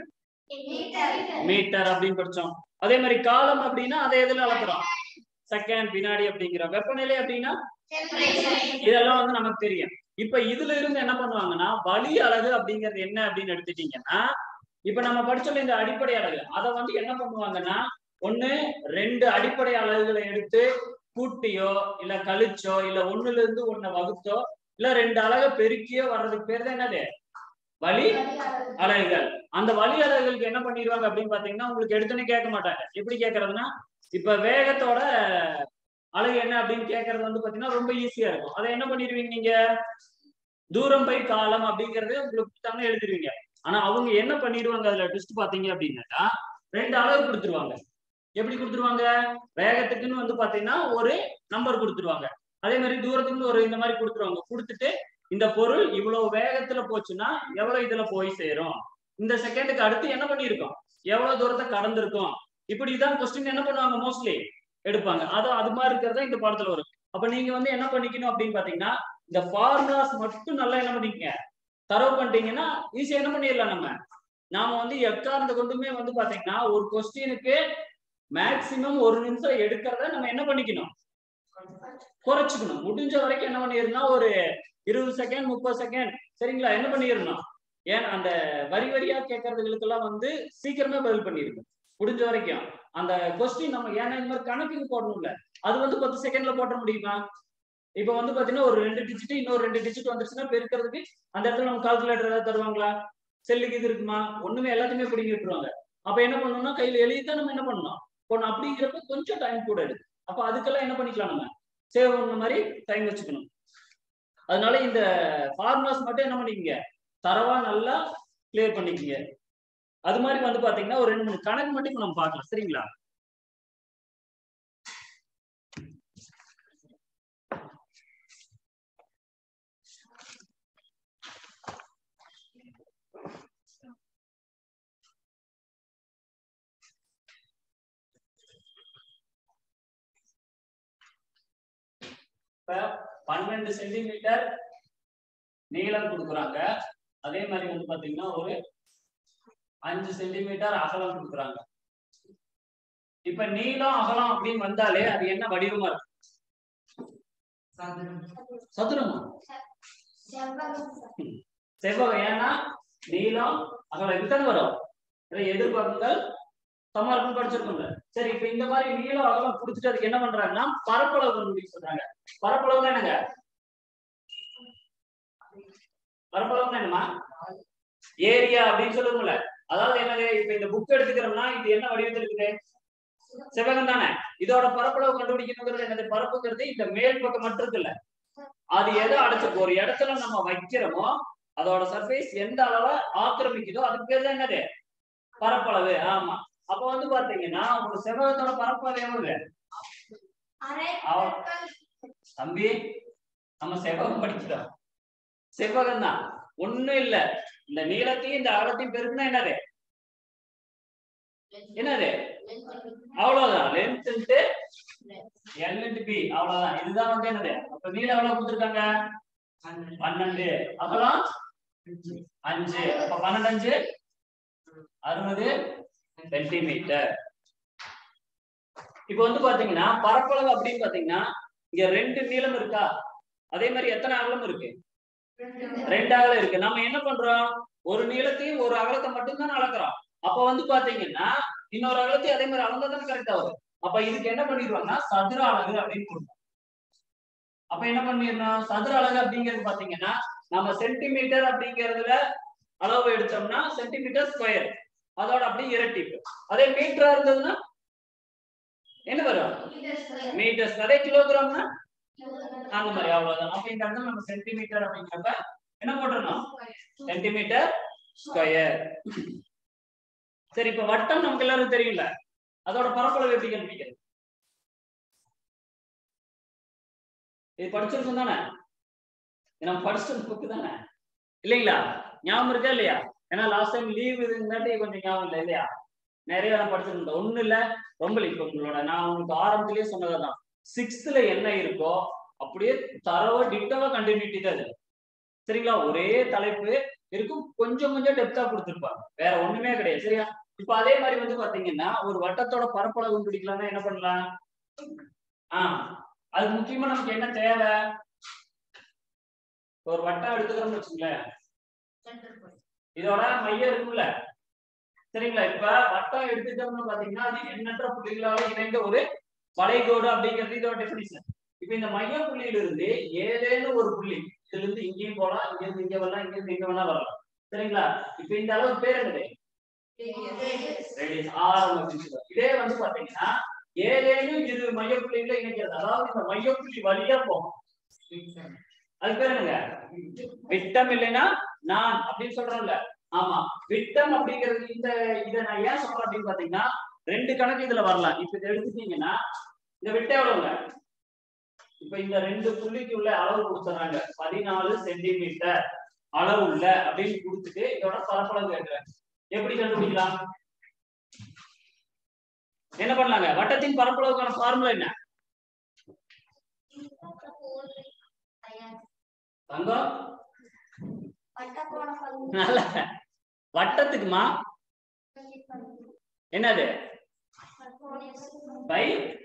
மீட்டர் அப்படின்னு படிச்சோம் அதே மாதிரி காலம் அப்படின்னா அதை எதுல அளக்குறோம் செகண்ட் வினாடி அப்படிங்கிறோம் வெப்பநிலை அப்படின்னா இதெல்லாம் வந்து நமக்கு தெரியும் இப்ப இதுல இருந்து என்ன பண்ணுவாங்கன்னா வழி அழகு அப்படிங்கிறது என்ன அப்படின்னு எடுத்துட்டீங்கன்னா இப்ப நம்ம படிச்சோம்ல இந்த அடிப்படை அழகு அதை வந்து என்ன பண்ணுவாங்கன்னா ஒண்ணு ரெண்டு அடிப்படை அலகுகளை எடுத்து கூட்டியோ இல்ல கழிச்சோ இல்ல ஒண்ணுல இருந்து ஒண்ண வகுத்தோ இல்ல ரெண்டு அலகை பெருக்கியோ வர்றதுக்கு பேர் தான் என்னது வழி அலகுகள் அந்த வழி அலகுகளுக்கு என்ன பண்ணிடுவாங்க அப்படின்னு பாத்தீங்கன்னா உங்களுக்கு எடுத்தோன்னே கேட்க மாட்டாங்க எப்படி கேட்கறதுன்னா இப்ப வேகத்தோட அலகு என்ன அப்படின்னு கேட்கறது வந்து பாத்தீங்கன்னா ரொம்ப ஈஸியா இருக்கும் அதை என்ன பண்ணிடுவீங்க நீங்க தூரம் பை காலம் அப்படிங்கறது உங்களுக்கு கொடுத்தாங்கன்னா எழுதிருவீங்க ஆனா அவங்க என்ன பண்ணிடுவாங்க அதுல ட்விஸ்ட் பாத்தீங்க அப்படின்னாக்கா ரெண்டு அளவு கொடுத்துருவாங்க எப்படி கொடுத்துருவாங்க வேகத்துக்குன்னு வந்து பாத்தீங்கன்னா ஒரு நம்பர் கொடுத்துருவாங்க அதே மாதிரி தூரத்துக்குன்னு ஒரு இந்த மாதிரி கொடுத்துருவாங்க கொடுத்துட்டு இந்த பொருள் இவ்வளவு வேகத்துல போச்சுன்னா எவ்வளவு இதுல போய் சேரும் இந்த செகண்டுக்கு அடுத்து என்ன பண்ணியிருக்கோம் எவ்வளவு தூரத்தை கடந்திருக்கோம் இப்படிதான் கொஸ்டின் என்ன பண்ணுவாங்க மோஸ்ட்லி எடுப்பாங்க அது அது மாதிரி இருக்கிறதா இந்த பாடத்துல வரும் அப்ப நீங்க வந்து என்ன பண்ணிக்கணும் அப்படின்னு பாத்தீங்கன்னா இந்த ஃபார்முலாஸ் மட்டும் நல்லா என்ன பண்ணிக்கங்க தரவு பண்ணிட்டீங்கன்னா ஈஸியா என்ன பண்ணிடலாம் நம்ம நாம வந்து எக்காரணத்தை கொண்டுமே வந்து பாத்தீங்கன்னா ஒரு கொஸ்டினுக்கு மேக்சிமம் ஒரு நிமிஷம் எடுக்கிறத நம்ம என்ன பண்ணிக்கணும் குறைச்சிக்கணும் முடிஞ்ச வரைக்கும் என்ன பண்ணிருந்தோம் ஒரு இருபது செகண்ட் முப்பது செகண்ட் சரிங்களா என்ன பண்ணிருந்தோம் ஏன் அந்த வரி வரியா கேட்கறதுகளுக்கெல்லாம் வந்து சீக்கிரமே பதில் பண்ணிருக்கோம் முடிஞ்ச வரைக்கும் அந்த கொஸ்டின் நம்ம ஏன்னா இந்த மாதிரி கணக்குக்கு போடணும்ல அது வந்து பத்து செகண்ட்ல போட்ட முடியுமா இப்ப வந்து பாத்தீங்கன்னா ஒரு ரெண்டு டிஜிட் இன்னொரு ரெண்டு டிஜிட் வந்துருச்சுன்னா பெருக்கிறதுக்கு அந்த இடத்துல நம்ம கால்குலேட்டர் ஏதாவது தருவாங்களா செல்லுக்கு இது இருக்குமா ஒண்ணுமே எல்லாத்தையுமே பிடிங்கி விட்டுருவாங்க அப்ப என்ன பண்ணணும்னா கையில எழுதி தான் நம்ம என்ன பண்ணணும் பொண்ணு அப்படிங்கிறப்ப கொஞ்சம் டைம் கூட எடுக்கும் அப்ப அதுக்கெல்லாம் என்ன பண்ணிக்கலாம் நம்ம சேவ் பண்ண மாதிரி டைம் வச்சுக்கணும் அதனால இந்த ஃபார்முலாஸ் மட்டும் என்ன பண்ணிக்கங்க தரவா நல்லா கிளியர் பண்ணிக்கங்க அது மாதிரி வந்து பாத்தீங்கன்னா ஒரு ரெண்டு மூணு கணக்கு மட்டும் இப்ப நம்ம பார்க்கலாம் சரிங்களா இப்ப பன்னெண்டு சென்டிமீட்டர் நீளம் கொடுக்குறாங்க அதே மாதிரி வந்து பாத்தீங்கன்னா ஒரு அஞ்சு சென்டிமீட்டர் அகலம் கொடுக்குறாங்க இப்ப நீளம் அகலம் அப்படின்னு வந்தாலே அது என்ன வடிவமா இருக்கு
சதுரம்
சதுரமா செவ்வகம் ஏன்னா நீளம் அகலம் இதுதான் வரும் இதுல எதிர்பார்ப்புகள் சம இருக்கும் படிச்சிருக்கோம்ல சரி இப்ப இந்த மாதிரி நீளம் அகலம் கொடுத்துட்டு அதுக்கு என்ன பண்றாங்கன்னா பரப்பளவு கண்டுபிடிக்க சொல்றாங்க பரப்பளவு என்னங்க பரப்பளவு என்னமா ஏரியா அப்படின்னு சொல்லுவோம்ல அதாவது என்னது இப்ப இந்த புக் எடுத்துக்கிறோம்னா இது என்ன வடிவத்தில் இருக்குது செவ்வகம் தானே இதோட பரப்பளவு கண்டுபிடிக்கணுங்கிறது என்னது பரப்புங்கிறது இந்த மேல் பக்கம் மட்டும் இருக்குல்ல அது எதை அடைச்சு ஒரு இடத்துல நம்ம வைக்கிறோமோ அதோட சர்ஃபேஸ் எந்த அளவை ஆக்கிரமிக்குதோ அதுக்கு பேர் தான் என்னது பரப்பளவு ஆமா அப்ப வந்து பாத்தீங்கன்னா ஒரு செவ்வகத்தோட பரப்பளவு எவ்வளவு தம்பி நம்ம செவ்வகம் படிக்கிறோம் செவ்வகம் தான் ஒண்ணும் இல்ல இந்த நீளத்தையும் இந்த அகலத்தையும் பெருக்குனா என்னது என்னது அவ்வளவுதான் லென்த் எல் பி அவ்வளவுதான் இதுதான் வந்து என்னது அப்ப நீளம் எவ்வளவு கொடுத்துருக்காங்க பன்னெண்டு அகலம் அஞ்சு அப்ப பன்னெண்டு அஞ்சு அறுபது சென்டிமீட்டர் இப்ப வந்து பாத்தீங்கன்னா பரப்பளவு அப்படின்னு பாத்தீங்கன்னா இங்க ரெண்டு நீளம் இருக்கா அதே மாதிரி எத்தனை அகலம் இருக்கு ரெண்டு அகலம் இருக்கு நம்ம என்ன பண்றோம் ஒரு நீளத்தையும் ஒரு அகலத்தை மட்டும்தான் அளக்குறோம் அப்ப வந்து பாத்தீங்கன்னா இன்னொரு அகலத்தையும் அதே மாதிரி அளந்தா தானே கரெக்டா வரும் அப்ப இதுக்கு என்ன பண்ணிடுவாங்கன்னா சதுர அலகு அப்படின்னு கொடுப்போம் அப்ப என்ன பண்ணிடணும் சதுர அலகு அப்படிங்கிறது பாத்தீங்கன்னா நம்ம சென்டிமீட்டர் அப்படிங்கறதுல அளவு எடுத்தோம்னா சென்டிமீட்டர் ஸ்கொயர் அதோட அப்படியே இரட்டிப்பு அதே மீட்டரா இருந்ததுன்னா என்ன வரும் மீட்டர்ஸ் அதே கிலோகிராம்னா அந்த மாதிரி அவ்வளவுதான் அப்ப இந்த இடத்துல நம்ம சென்டிமீட்டர் அப்படிங்கிறப்ப என்ன போட்டுறணும் சென்டிமீட்டர் ஸ்கொயர் சரி இப்ப வட்டம் நமக்கு எல்லாரும் தெரியும்ல அதோட பரப்பளவு எப்படி கண்டுபிடிக்கிறது இது படிச்சிருக்கோம் தானே இது நம்ம படிச்சிருந்த புக்கு தானே இல்லைங்களா ஞாபகம் இருக்கா இல்லையா ஏன்னா லாஸ்ட் டைம் லீவ் இதுங்காட்டி கொஞ்சம் ஞாபகம் இல்லை இல்லையா நிறைய நான் படிச்சிருந்தேன் ஒண்ணு இல்ல ரொம்ப இப்ப உங்களோட நான் உங்களுக்கு ஆரம்பத்திலேயே சொன்னதுதான் சிக்ஸ்த்ல என்ன இருக்கோ அப்படியே தரவா டிட்டவா கண்டினியூட்டி தான் இது சரிங்களா ஒரே தலைப்பு இருக்கும் கொஞ்சம் கொஞ்சம் டெப்தா கொடுத்துருப்பாங்க வேற ஒண்ணுமே கிடையாது சரியா இப்ப அதே மாதிரி வந்து பாத்தீங்கன்னா ஒரு வட்டத்தோட பரப்பளவு கண்டுபிடிக்கலாம்னா என்ன பண்ணலாம் ஆஹ் அது முக்கியமா நமக்கு என்ன தேவை ஒரு வட்டம் எடுத்துக்கிறோம்னு வச்சுங்களேன் இதோட மையம் இருக்கும்ல சரிங்களா இப்ப வட்டம் எடுத்துட்டோம்னு பாத்தீங்கன்னா அது எண்ணற்ற புள்ளிகளால இணைந்த ஒரு வளைகோடு அப்படிங்கிறது இதோட டெபினிஷன் இப்ப இந்த மைய புள்ளியில இருந்து ஏதேனும் ஒரு புள்ளி இதுல இருந்து இங்கேயும் போலாம் இங்க இருந்து இங்க வரலாம் இங்க இருந்து இங்க வேணா வரலாம் சரிங்களா இப்ப இந்த அளவு பேர் என்னது ரேடியஸ் ஆரம் அப்படின்னு சொல்லுவாங்க இதே வந்து பாத்தீங்கன்னா ஏதேனும் இரு மையப்புள்ளிகளை இணைக்கிறது அதாவது இந்த மையப்புள்ளி வழியா போகும் அது பேர் என்னங்க விட்டம் இல்லைன்னா நான் அப்படின்னு சொல்றோம்ல ஆமா விட்டம் அப்படிங்கிறது இந்த இதை நான் ஏன் சொல்றேன் அப்படின்னு பாத்தீங்கன்னா ரெண்டு கணக்கு இதுல வரலாம் இப்ப இதை எடுத்துட்டீங்கன்னா இந்த விட்டம் எவ்வளவுங்க இப்ப இந்த ரெண்டு புள்ளிக்கு உள்ள அளவு கொடுத்துறாங்க பதினாலு சென்டிமீட்டர் அளவு உள்ள அப்படின்னு கொடுத்துட்டு இதோட பரப்பளவு கேட்கிறேன் எப்படி கண்டுபிடிக்கலாம் என்ன பண்ணலாங்க வட்டத்தின் பரப்பளவுக்கான ஃபார்முலா என்ன தங்கம் நல்ல வட்டத்துக்குமா என்னது பை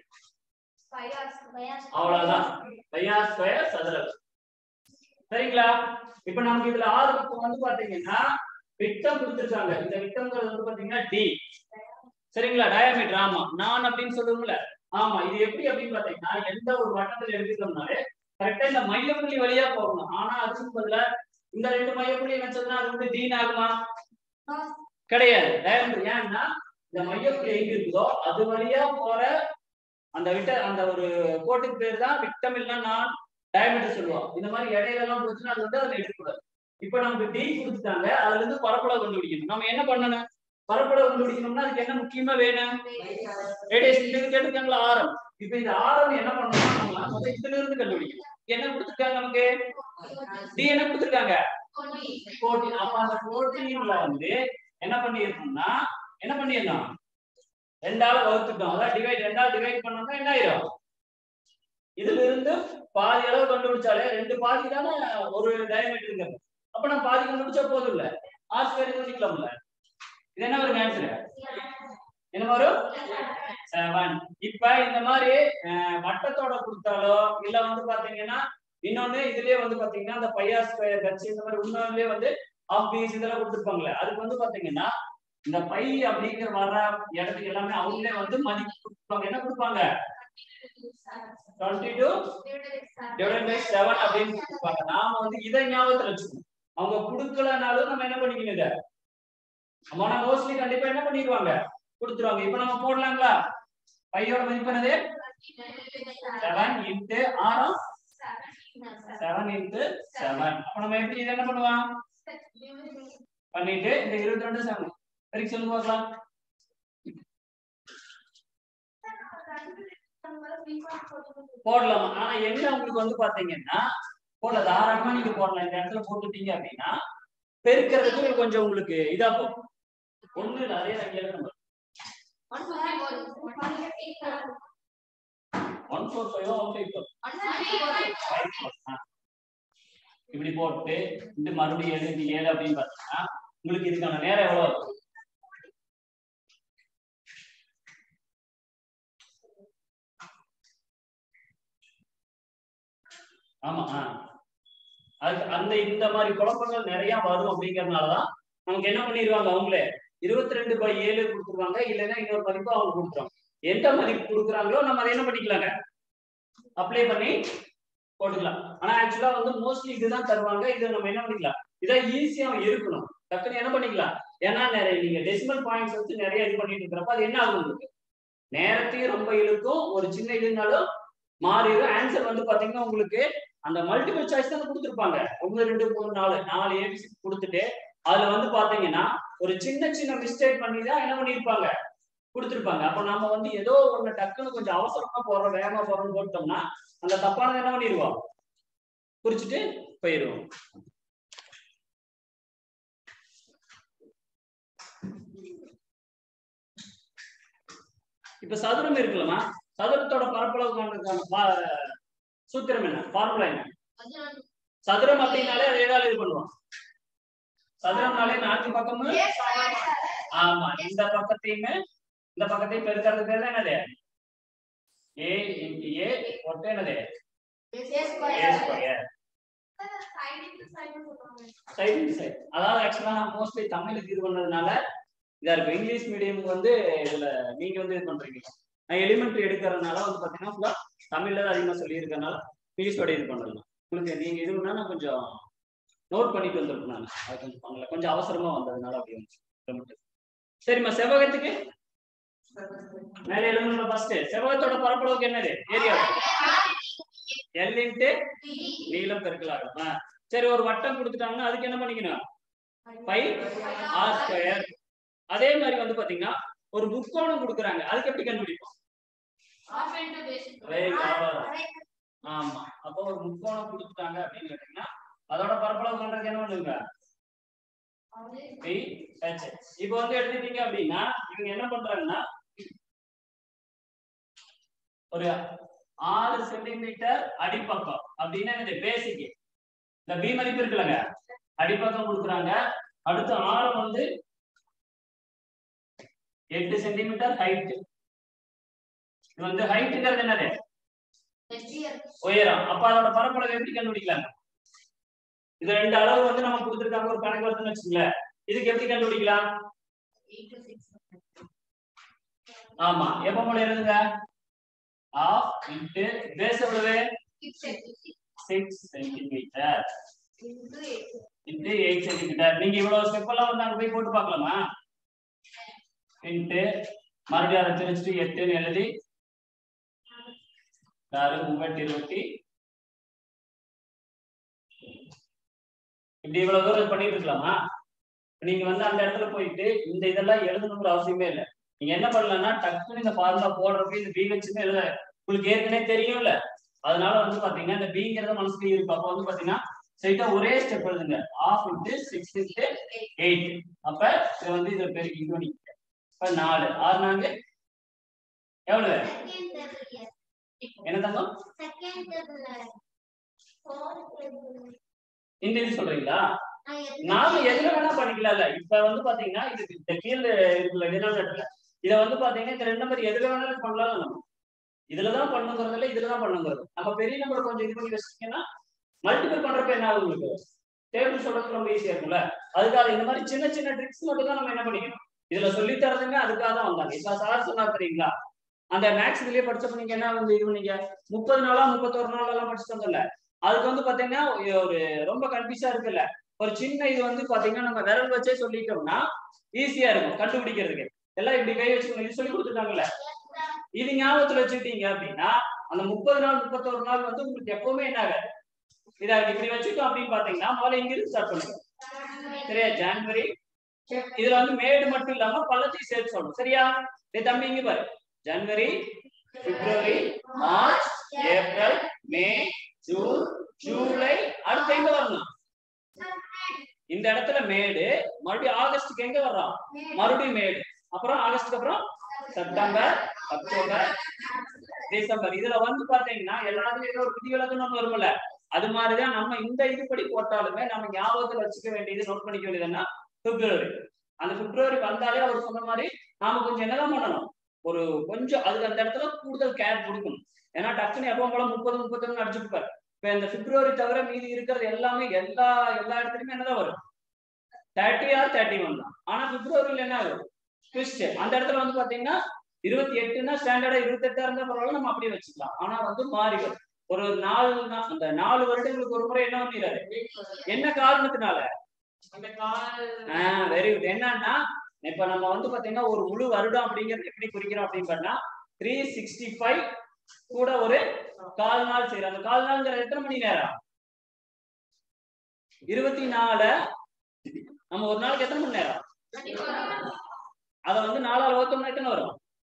அவ்வளவுதான் பையா ஸ்கொயர் சதுரம் சரிங்களா இப்ப நமக்கு இதுல ஆறு பக்கம் வந்து பாத்தீங்கன்னா விட்டம் கொடுத்துருக்காங்க இந்த விட்டம்ங்கிறது வந்து பாத்தீங்கன்னா டி சரிங்களா டயாமீட்டர் ஆமா நான் அப்படின்னு சொல்லுவோம்ல ஆமா இது எப்படி அப்படின்னு பாத்தீங்கன்னா எந்த ஒரு வட்டத்துல எடுத்துட்டோம்னாலே கரெக்டா இந்த மையப்புள்ளி வழியா போகணும் ஆனா அதுக்கு பதிலா இந்த ரெண்டு மையப்புள்ளி வச்சதுன்னா அது வந்து டீன் ஆகுமா கிடையாது டயாமீட்டர் ஏன்னா இந்த மையப்புள்ளி எங்க இருக்குதோ அது வழியா போற அந்த விட்ட அந்த ஒரு கோட்டுக்கு பேர் தான் விட்டம் இல்லைன்னா நான் டயமீட்டர் சொல்லுவோம் இந்த மாதிரி இடையில எல்லாம் போச்சுன்னா அது வந்து அதுல எடுக்கக்கூடாது இப்ப நமக்கு டி கொடுத்துட்டாங்க அதுல இருந்து பரப்பளவு கண்டுபிடிக்கணும் நம்ம என்ன பண்ணணும் பரப்பளவு கண்டுபிடிக்கணும்னா அதுக்கு என்ன முக்கியமா வேணும் ரேடியேஷன் இது கேட்டிருக்காங்களா ஆரம் இப்ப இந்த ஆரம் என்ன பண்ணணும்னா நம்ம முதல்ல இதுல இருந்து கண்டுபிடிக்கணும் என்ன கொடுத்துருக்காங்க நமக்கு டி என்ன கொடுத்துருக்காங்க கோட்டின் அப்ப அந்த கோட்டின்ல வந்து என்ன பண்ணிருக்கோம்னா என்ன பண்ணிடணும் ரெண்டால வகுத்துட்டோம் அதான் டிவைட் ரெண்டால டிவைட் பண்ணோம்னா என்ன ஆயிரும் இதுல இருந்து பாதி அளவு கண்டுபிடிச்சாலே ரெண்டு பாதி தானே ஒரு டயமீட்டருங்க அப்ப நம்ம பாதி கண்டுபிடிச்சா போதும் இல்ல ஆர் ஸ்கொயர் கண்டுபிடிக்கலாம்ல இது என்ன வருங்க ஆன்சர் என்ன வரும் செவன் இப்ப இந்த மாதிரி அஹ், வட்டத்தோட கொடுத்தாலோ இல்ல வந்து பாத்தீங்கன்னா இன்னொன்னு இதுலயே வந்து பாத்தீங்கன்னா அந்த பையார் ஸ்கொயர் கட்சி இந்த மாதிரி இன்னொன்னுலயே வந்து ஆஃப் பீஸ் இதெல்லாம் கொடுத்துருப்பாங்களே அதுக்கு வந்து பாத்தீங்கன்னா இந்த பை அப்படிங்கிற வர இடத்துக்கு எல்லாமே அவங்களே வந்து மதிப்பு கொடுப்பாங்க என்ன கொடுப்பாங்க twenty two divide by seven அப்படின்னு கொடுப்பாங்க நாம வந்து இதை ஞாபகத்துல வச்சுக்கணும் அவங்க கொடுக்கலனாலும் நம்ம என்ன பண்ணிக்கணும் இதை நம்ம மோஸ்ட்லி கண்டிப்பா என்ன பண்ணிடுவாங்க கொடுத்துருவாங்க இப்ப நம்ம போடலாங்களா பையோட மதிப்பு என்னது செவன் இன்ட்டு ஆறும் செவன் இன்ட்டு செவன் அப்ப நம்ம எப்படி இதை என்ன பண்ணுவோம் பண்ணிட்டு இந்த இருபத்தி ரெண்டு செவன் பெருக்கி சொல்லுங்க பார்க்கலாம் போடலாம் ஆனா என்ன உங்களுக்கு வந்து பாத்தீங்கன்னா போடல தாராளமா நீங்க போடலாம் இந்த இடத்துல போட்டுட்டீங்க அப்படின்னா பெருக்கிறதுக்கு கொஞ்சம் உங்களுக்கு இதா போகும் ஒண்ணு இல்ல அதே தான் எழுதணும் one four five one five four இப்படி போட்டு இந்த மறுபடியும் ஏழு இந்த ஏழு அப்படின்னு பாத்தீங்கன்னா உங்களுக்கு இதுக்கான நேரம் எவ்வளவு இருக்கும் ஆமா ஆ. அதுக்கு அந்த இந்த மாதிரி குழப்பங்கள் நிறைய வரும் அப்படிங்கறதுனாலதான் நமக்கு என்ன பண்ணிடுவாங்க அவங்களே இருபத்தி ரெண்டு பை ஏழு கொடுத்துருவாங்க இல்லைன்னா இன்னொரு மதிப்பு அவங்க கொடுத்துருவாங்க எந்த மதிப்பு கொடுக்குறாங்களோ நம்ம அதை என்ன பண்ணிக்கலாங்க அப்ளை பண்ணி போட்டுக்கலாம் ஆனா ஆக்சுவலா வந்து மோஸ்ட்லி இதுதான் தருவாங்க இதை நம்ம என்ன பண்ணிக்கலாம் இதான் ஈஸியா இருக்கணும் டக்குன்னு என்ன பண்ணிக்கலாம் ஏன்னா நிறைய நீங்க டெசிமல் பாயிண்ட்ஸ் வச்சு நிறைய இது பண்ணிட்டு இருக்கிறப்ப அது என்ன ஆகும் உங்களுக்கு நேரத்தையும் ரொம்ப இழுக்கும் ஒரு சின்ன இதுனாலும் மாறிடும் ஆன்சர் வந்து பாத்தீங்கன்னா உங்களுக்கு அந்த மல்டிபிள் சாய்ஸ் தான் கொடுத்துருப்பாங்க ஒன்று ரெண்டு மூணு நாலு நாலு ஏபிசி கொடுத்துட்டு அதுல வந்து பாத்தீங்கன்னா ஒரு சின்ன சின்ன மிஸ்டேக் பண்ணி தான் என்ன பண்ணிருப்பாங்க கொடுத்துருப்பாங்க அப்ப நாம வந்து ஏதோ ஒண்ணு டக்குன்னு கொஞ்சம் அவசரமா போறோம் வேகமா போறோம்னு போட்டோம்னா அந்த தப்பானதை என்ன பண்ணிடுவோம் குறிச்சிட்டு போயிடுவோம் இப்ப சதுரம் இருக்குல்லமா சதுரத்தோட பரப்பளவு காண்றதுக்கான பா- சூத்திரம் என்ன ஃபார்முலா என்ன சதுரம் அப்படின்னாலே அதை ஏதாவது இது பண்ணுவோம் சதுரம்னாலே நான்கு பக்கமும் ஆமா இந்த பக்கத்தையுமே இந்த பக்கத்தையும் பெருக்கிறது பேர் தான் என்னது ஏ இன்டு ஏ ஒட்டு என்னது A square side into side அதாவது ஆக்சுவலா நான் மோஸ்ட்லி தமிழுக்கு இது பண்ணதுனால இதா இருக்கும் இங்கிலீஷ் மீடியம் வந்து இதுல நீங்க வந்து இது பண்றீங்க நான் எலிமெண்ட்ரி எடுக்கிறதுனால வந்து பாத்தீங்கன்னா ஃபுல்லா தமிழ்ல தான் அதிகமா சொல்லி இருக்கறனால இங்கிலீஷோட இது பண்ணலாம் உங்களுக்கு நீங்க இது பண்ணா நான் கொஞ்சம் நோட் பண்ணிட்டு வந்திருப்பேன் நான் அது கொஞ்சம் பண்ணல கொஞ்சம் அவசரமா வந்ததுனால அப்படி வந்துச்சு சரிம்மா செவ்வகத்துக்கு மேல எழுதணும் ஃபர்ஸ்ட் செவ்வகத்தோட பரப்பளவுக்கு என்னது ஏரியா எல் இன்ட்டு நீளம் பெருக்கலாகும் ஆ, சரி ஒரு வட்டம் கொடுத்துட்டாங்கன்னா அதுக்கு என்ன பண்ணிக்கணும் பை ஆர் ஸ்கொயர் அதே மாதிரி வந்து பாத்தீங்கன்னா ஒரு முக்கோணம் கொடுக்குறாங்க அதுக்கு எப்படி கண்டுபிடிப்போம் Very clever. ஆமா அப்போ ஒரு முக்கோணம் கொடுத்துட்டாங்க அப்படின்னு கேட்டீங்கன்னா அதோட பரப்பளவு பண்றது என்ன பண்ணுங்க பி ஹெச் இப்போ வந்து எடுத்துட்டீங்க அப்படின்னா இவங்க என்ன பண்றாங்கன்னா ஒரு ஆறு சென்டிமீட்டர் அடிப்பக்கம் அப்படின்னா என்னது பேசிக் இந்த பி மதிப்பு இருக்குல்லங்க அடிப்பக்கம் கொடுக்குறாங்க அடுத்து ஆழம் வந்து எட்டு சென்டிமீட்டர் ஹைட் இது வந்து ஹைட்டுங்கிறது என்னது உயரம் அப்ப அதோட பரப்பளவு எப்படி கண்டுபிடிக்கலாம் இது ரெண்டு அளவு வந்து நம்ம கொடுத்துருக்காங்க ஒரு கணக்கு வருதுன்னு வச்சுங்களேன் இதுக்கு எப்படி கண்டுபிடிக்கலாம் ஆமா எப்ப போல எழுதுங்க ஆஃப் இன்ட்டு பேஸ் எவ்வளவு six centimetre into eight centimetre நீங்க இவ்வளவு ஸ்டெப் எல்லாம் வந்து அங்க போய் போட்டு பார்க்கலாமா இன்ட்டு மறுபடியும் அதை திரிச்சிட்டு எட்டுன்னு எழுதி ஆறு மூவெட்டு இருபத்தி இப்படி இவ்வளவு தூரம் பண்ணிட்டு இருக்கலாமா நீங்க வந்து அந்த இடத்துல போயிட்டு இந்த இதெல்லாம் எழுதணுங்கிற அவசியமே இல்லை நீங்க என்ன பண்ணலாம்னா டக்குன்னு இந்த ஃபார்முலா போடுறப்ப இந்த பி வச்சுன்னு எழுத உங்களுக்கு ஏற்கனவே தெரியும்ல அதனால வந்து பாத்தீங்கன்னா இந்த பிங்கிறத மனசுல இருக்கும் அப்ப வந்து பாத்தீங்கன்னா ஸ்ட்ரைட்டா ஒரே ஸ்டெப் எழுதுங்க half into six into eight அப்ப இதை வந்து இதை பெருக்கி இது பண்ணிக்க இப்ப நாலு ஆறு நான்கு எவ்வளவு என்ன தங்கம் இந்த இது சொல்றீங்களா நாம எதுல வேணா பண்ணிக்கலாம்ல இப்ப வந்து பாத்தீங்கன்னா இது இந்த கீழே இருக்குல்ல டினாமினேட்டர்ல இத வந்து பாத்தீங்கன்னா இந்த ரெண்டு நம்பர் எதுல வேணாலும் பண்ணலாம் நம்ம இதுலதான் பண்ணுங்கிறது இல்ல இதுலதான் பண்ணுங்கிறது நம்ம பெரிய நம்பர் கொஞ்சம் இது பண்ணி வச்சிட்டீங்கன்னா மல்டிபிள் பண்றப்ப என்ன ஆகும் உங்களுக்கு டேபிள் சொல்றது ரொம்ப ஈஸியா இருக்கும்ல அதுக்காக இந்த மாதிரி சின்ன சின்ன ட்ரிக்ஸ் மட்டும் தான் நம்ம என்ன பண்ணிக்கணும் இதுல சொல்லி தரதுங்க அதுக்காக தான் வந்தாங்க இப்ப சார் சொன்னா தெரியுங்களா அந்த மேக்ஸ் இதுலயே படிச்சப்ப நீங்க என்ன வந்து இது பண்ணீங்க முப்பது நாளா முப்பத்தொரு நாள் எல்லாம் படிச்சுட்டு வந்தோம்ல அதுக்கு வந்து பாத்தீங்கன்னா ஒரு ரொம்ப கன்ஃபியூஸா இருக்குல்ல ஒரு சின்ன இது வந்து பாத்தீங்கன்னா நம்ம விரல் வச்சே சொல்லிட்டோம்னா ஈஸியா இருக்கும் கண்டுபிடிக்கிறதுக்கு எல்லாம் இப்படி கை வச்சுக்கணும் இது சொல்லி கொடுத்துட்டாங்கல்ல இது ஞாபகத்துல வச்சுக்கிட்டீங்க அப்படின்னா அந்த முப்பது நாள் முப்பத்தொரு நாள் வந்து உங்களுக்கு எப்பவுமே என்ன ஆகாது இதை இப்படி வச்சுட்டோம் அப்படின்னு பாத்தீங்கன்னா முதல்ல இங்க இருந்து ஸ்டார்ட் பண்ணுங்க சரியா ஜான்வரி இதுல வந்து மேடு மட்டும் இல்லாம பள்ளத்தையும் சேர்த்து சொல்லணும் சரியா டேய் தம்பி இங்க பாரு ஜனவரி பிப்ரவரி மார்ச் ஏப்ரல் மே ஜூன் ஜூலை அடுத்து எங்க வரணும் இந்த இடத்துல மேடு மறுபடியும் ஆகஸ்டுக்கு எங்க வர்றோம் மறுபடியும் மேடு அப்புறம் ஆகஸ்டுக்கு அப்புறம் செப்டம்பர் அக்டோபர் டிசம்பர் இதுல வந்து பாத்தீங்கன்னா எல்லாத்துலயும் ஒரு விதிவிலக்கு நம்ம வரும்ல அது மாதிரிதான் நம்ம இந்த இதுபடி போட்டாலுமே நம்ம ஞாபகத்துல வச்சுக்க வேண்டியது நோட் பண்ணிக்க வேண்டியதுன்னா பிப்ரவரி அந்த பிப்ரவரி வந்தாலே அவர் சொன்ன மாதிரி நாம கொஞ்சம் என்னதான் பண்ணணும் ஒரு கொஞ்சம் அதுக்கு அந்த இடத்துல கூடுதல் கேர் கொடுக்கணும் ஏன்னா டக்குன்னு எப்பவும் போல முப்பது முப்பத்தொன்னு அடிச்சுட்டு இப்ப இந்த பிப்ரவரி தவிர மீதி இருக்கிறது எல்லாமே எல்லா எல்லா இடத்துலயுமே என்னதான் வரும் தேர்ட்டி ஆர் தேர்ட்டி ஒன் தான் ஆனா பிப்ரவரியில என்ன ஆகும் ட்விஸ்ட் அந்த இடத்துல வந்து பாத்தீங்கன்னா இருபத்தி எட்டுனா ஸ்டாண்டர்டா இருபத்தி எட்டா இருந்தா பரவாயில்ல நம்ம அப்படியே வச்சுக்கலாம் ஆனா வந்து மாறி வரும் ஒரு நாலு நா- அந்த நாலு வருடங்களுக்கு ஒரு முறை என்ன பண்ணிடுறாரு என்ன காரணத்தினால
அந்த கால்
வெரி குட் என்னன்னா இப்ப நம்ம வந்து பாத்தீங்கன்னா ஒரு முழு வருடம் அப்படிங்கிறது எப்படி குறிக்கிறோம் அப்படின்னு பண்ணா த்ரீ சிக்ஸ்டி ஃபைவ் கூட ஒரு கால் நாள் செய்யறோம் அந்த கால் நாள்ங்கிற எத்தனை மணி நேரம் இருபத்தி நாலு நம்ம ஒரு நாளைக்கு எத்தனை மணி நேரம் அத வந்து நாலாவது வகுத்தோம்னா எத்தனை வரும்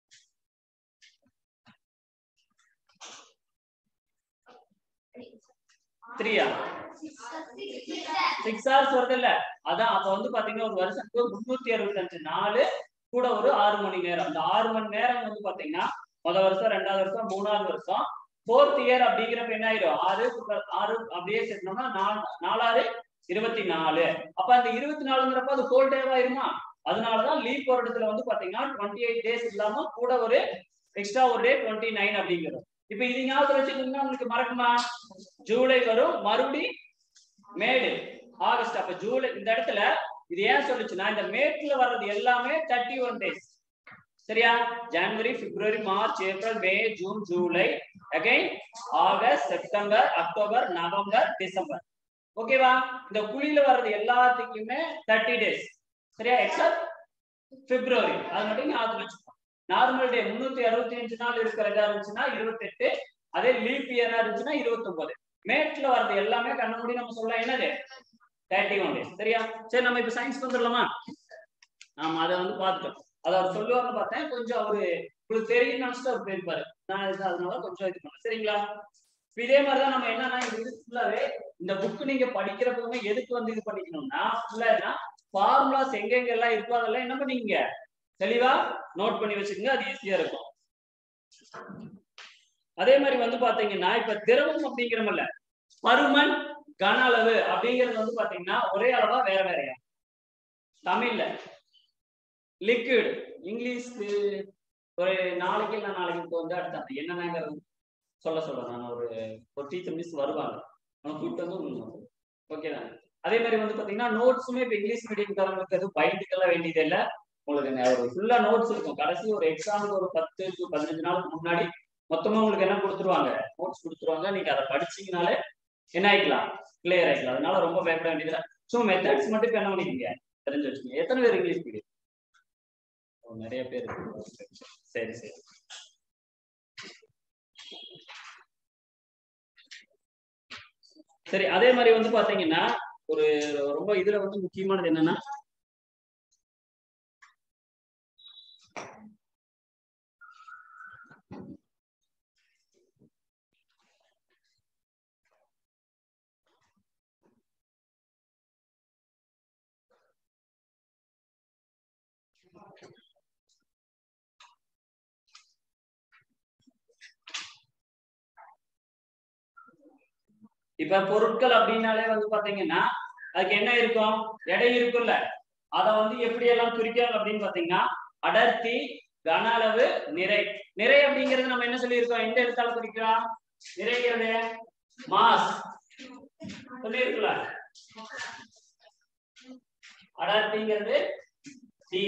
த்ரீயா சிக்ஸ் ஹவர்ஸ் வருது இல்ல அதான் அப்ப வந்து பாத்தீங்கன்னா ஒரு வருஷத்துக்கு முன்னூத்தி அறுபத்தஞ்சு நாலு கூட ஒரு ஆறு மணி நேரம் அந்த ஆறு மணி நேரம் வந்து பாத்தீங்கன்னா முத வருஷம் ரெண்டாவது வருஷம் மூணாவது வருஷம் ஃபோர்த் இயர் அப்படிங்கிறப்ப என்ன ஆயிடும் ஆறு plus ஆறு அப்படியே சேர்த்தோம்னா நாலு நாலாறு இருபத்தி நாலு அப்ப அந்த இருபத்தி நாலுங்கிறப்ப அது ஹோல் டேவ் ஆயிருமா அதனாலதான் லீப் வருடத்துல வந்து பாத்தீங்கன்னா டுவெண்ட்டி எயிட் டேஸ் இல்லாம கூட ஒரு எக்ஸ்ட்ரா ஒரு டே டுவெண்ட்டி நைன் அப்படிங்கிறது இப்ப இது ஞாபகத்துல வச்சுக்கிட்டீங்கன்னா உங்களுக்கு மறக்குமா ஜூலை வரும் மறுபடி மேடு ஆகஸ்ட் அப்ப ஜூலை இந்த இடத்துல இது ஏன் சொல்லுச்சுன்னா இந்த மேட்ல வர்றது எல்லாமே தேர்ட்டி ஒன் டேஸ் சரியா ஜனவரி பிப்ரவரி மார்ச் ஏப்ரல் மே ஜூன் ஜூலை அகைன் ஆகஸ்ட் செப்டம்பர் அக்டோபர் நவம்பர் டிசம்பர் ஓகேவா இந்த குழியில வர்றது எல்லாத்துக்குமே தேர்ட்டி டேஸ் சரியா எக்ஸப்ட் பிப்ரவரி அது மட்டும் ஞாபகம் வச்சுக்கோ நார்மல் டே முன்னூத்தி அறுபத்தி அஞ்சு நாள் இருக்கிறதா இருந்துச்சுன்னா இருபத்தெட்டு அதே லீப் இயரா இருந்துச்சுன்னா இருபத்தொன்பது மேட்ல வர்றது எல்லாமே கண்ண மூடி நம்ம சொல்லலாம் என்னது தேர்ட்டி ஒன் டேஸ் சரியா சரி நம்ம இப்ப சயின்ஸ் வந்துடலாமா நாம அதை வந்து பார்த்துட்டோம் அதை அவர் சொல்லுவார்னு பார்த்தேன் கொஞ்சம் அவரு உங்களுக்கு தெரியும் நினைச்சிட்டு அவர் போயிருப்பாரு நான் இது அதனால கொஞ்சம் இது பண்ணேன் சரிங்களா இப்ப இதே மாதிரிதான் நம்ம என்னன்னா இது ஃபுல்லாவே இந்த புக் நீங்க படிக்கிறப்பவுமே எதுக்கு வந்து இது பண்ணிக்கணும்னா ஃபுல்லா என்ன ஃபார்முலாஸ் எங்கெங்க எல்லாம் இருக்கோ அதெல்லாம் என்ன பண்ணீங்க தெளிவா நோட் பண்ணி வச்சுக்கோங்க அது ஈஸியா இருக்கும் அதே மாதிரி வந்து பாத்தீங்கன்னா இப்ப திரவம் அப்படிங்கிறமல்ல பருமன் கன அளவு அப்படிங்கிறது வந்து பாத்தீங்கன்னா ஒரே அளவா வேற வேறையா தமிழ்ல லிக்விட் இங்கிலீஷ்க்கு ஒரு நாளைக்கு இல்ல நாளைக்கு இப்போ வந்து அடுத்த அந்த என்னென்னங்கிறது சொல்ல சொல்றேன் நான் ஒரு ஒரு டீச்சர் மிஸ் வருவாங்க அவங்க கூப்பிட்டு வந்து ஓகே தான் அதே மாதிரி வந்து பாத்தீங்கன்னா நோட்ஸுமே இப்போ இங்கிலீஷ் மீடியம்காரங்களுக்கு எதுவும் பயந்துக்கெல்லாம் வேண்டியது இல்லை உங்களுக்கு ந- ஒரு ஃபுல்லா நோட்ஸ் இருக்கும் கடைசி ஒரு எக்ஸாமுக்கு ஒரு பத்து to பதினஞ்சு நாளுக்கு முன்னாடி மொத்தமா உங்களுக்கு என்ன கொடுத்துருவாங்க நோட்ஸ் கொடுத்துருவாங்க நீங்க அதை படிச்சீங்கனாலே என்ன ஆயிக்கலாம் கிளியர் ஆயிக்கலாம் அதனால ரொம்ப பயப்பட வேண்டியது ஸோ மெத்தட்ஸ் மட்டும் இப்ப என்ன பண்ணிக்கீங்க தெரிஞ்சு வச்சுக்கோங்க எத்தனை பேர் இங்கிலீஷ் மீடியம் நிறைய பேர் இருக்கு. சரி சரி சரி அதே மாதிரி வந்து பாத்தீங்கன்னா ஒரு ரொம்ப இதுல வந்து முக்கியமானது என்னன்னா இப்ப பொருட்கள் அப்படின்னாலே வந்து பாத்தீங்கன்னா அதுக்கு என்ன இருக்கும் எடை இருக்கும்ல அத வந்து எப்படி எல்லாம் குறிக்கிறாங்க அப்படின்னு பாத்தீங்கன்னா அடர்த்தி கன அளவு நிறை நிறை அப்படிங்கிறது நம்ம என்ன சொல்லியிருக்கோம் எந்த எழுத்தால குறிக்கிறோம் நிறைங்கிறது மாஸ் சொல்லியிருக்கல அடர்த்திங்கிறது டி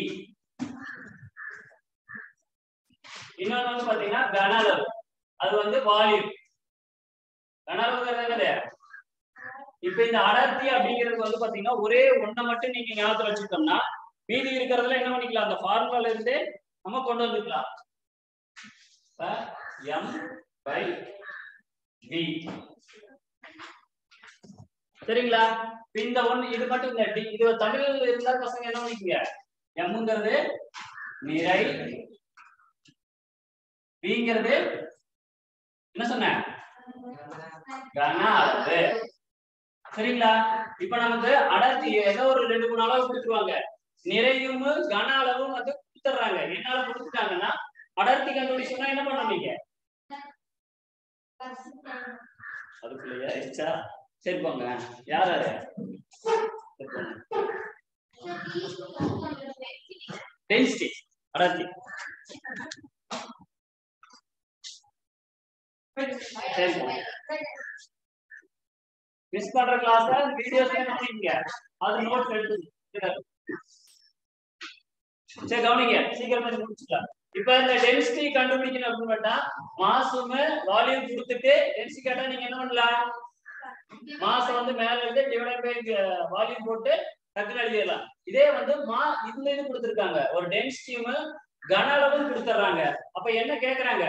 இன்னொன்னு வந்து பாத்தீங்கன்னா கன அளவு அது வந்து வால்யூம் கன அளவுங்கிறது என்னது இப்ப இந்த அடர்த்தி அப்படிங்கிறது வந்து பாத்தீங்கன்னா ஒரே ஒண்ணை மட்டும் நீங்க ஞாபகத்துல வச்சுக்கிட்டோம்னா மீதி இருக்கிறதுல என்ன பண்ணிக்கலாம் அந்த ஃபார்முலால இருந்து நம்ம கொண்டு வந்துக்கலாம் எம் பை வி சரிங்களா இப்ப இந்த ஒண்ணு இது மட்டும் இந்த டி இது தமிழ் இருந்தா பசங்க என்ன பண்ணிக்கங்க எம்ங்கிறது நிறை விங்கிறது என்ன சொன்னேன் கன அளவு சரிங்களா இப்ப நமக்கு அடர்த்தி ஏதோ ஒரு ரெண்டு மூணு அளவு கொடுத்துருவாங்க நிறையும் கன அளவும் வந்து கொடுத்துட்றாங்க என்னால கொடுத்துட்டாங்கன்னா அடர்த்தி கண்டுபிடிச்சோம்னா என்ன பண்ண நீங்க அதுக்குள்ளயா எச்சா சரி போங்க யார் அது சரி போங்க. டென்சிட்டி அடர்த்தி சரி போங்க மிஸ் பண்ற கிளாஸ் வீடியோஸ் என்ன பண்ணீங்க அது நோட்ஸ் எடுத்து சரி கவனிங்க சீக்கிரமா இதை முடிச்சுக்கலாம் இப்ப இந்த டென்சிட்டி கண்டுபிடிக்கணும் அப்படின்னு கேட்டா மாசும் வால்யூம் கொடுத்துட்டு டென்சிட்டி கேட்டா நீங்க என்ன பண்ணலாம் மாசம் வந்து மேல இருந்து டிவைட் பை வால்யூம் போட்டு டக்குன்னு எழுதிடலாம் இதே வந்து மா இந்த இது கொடுத்துருக்காங்க ஒரு டென்சிட்டியும் கன அளவும் கொடுத்துட்றாங்க அப்ப என்ன கேக்குறாங்க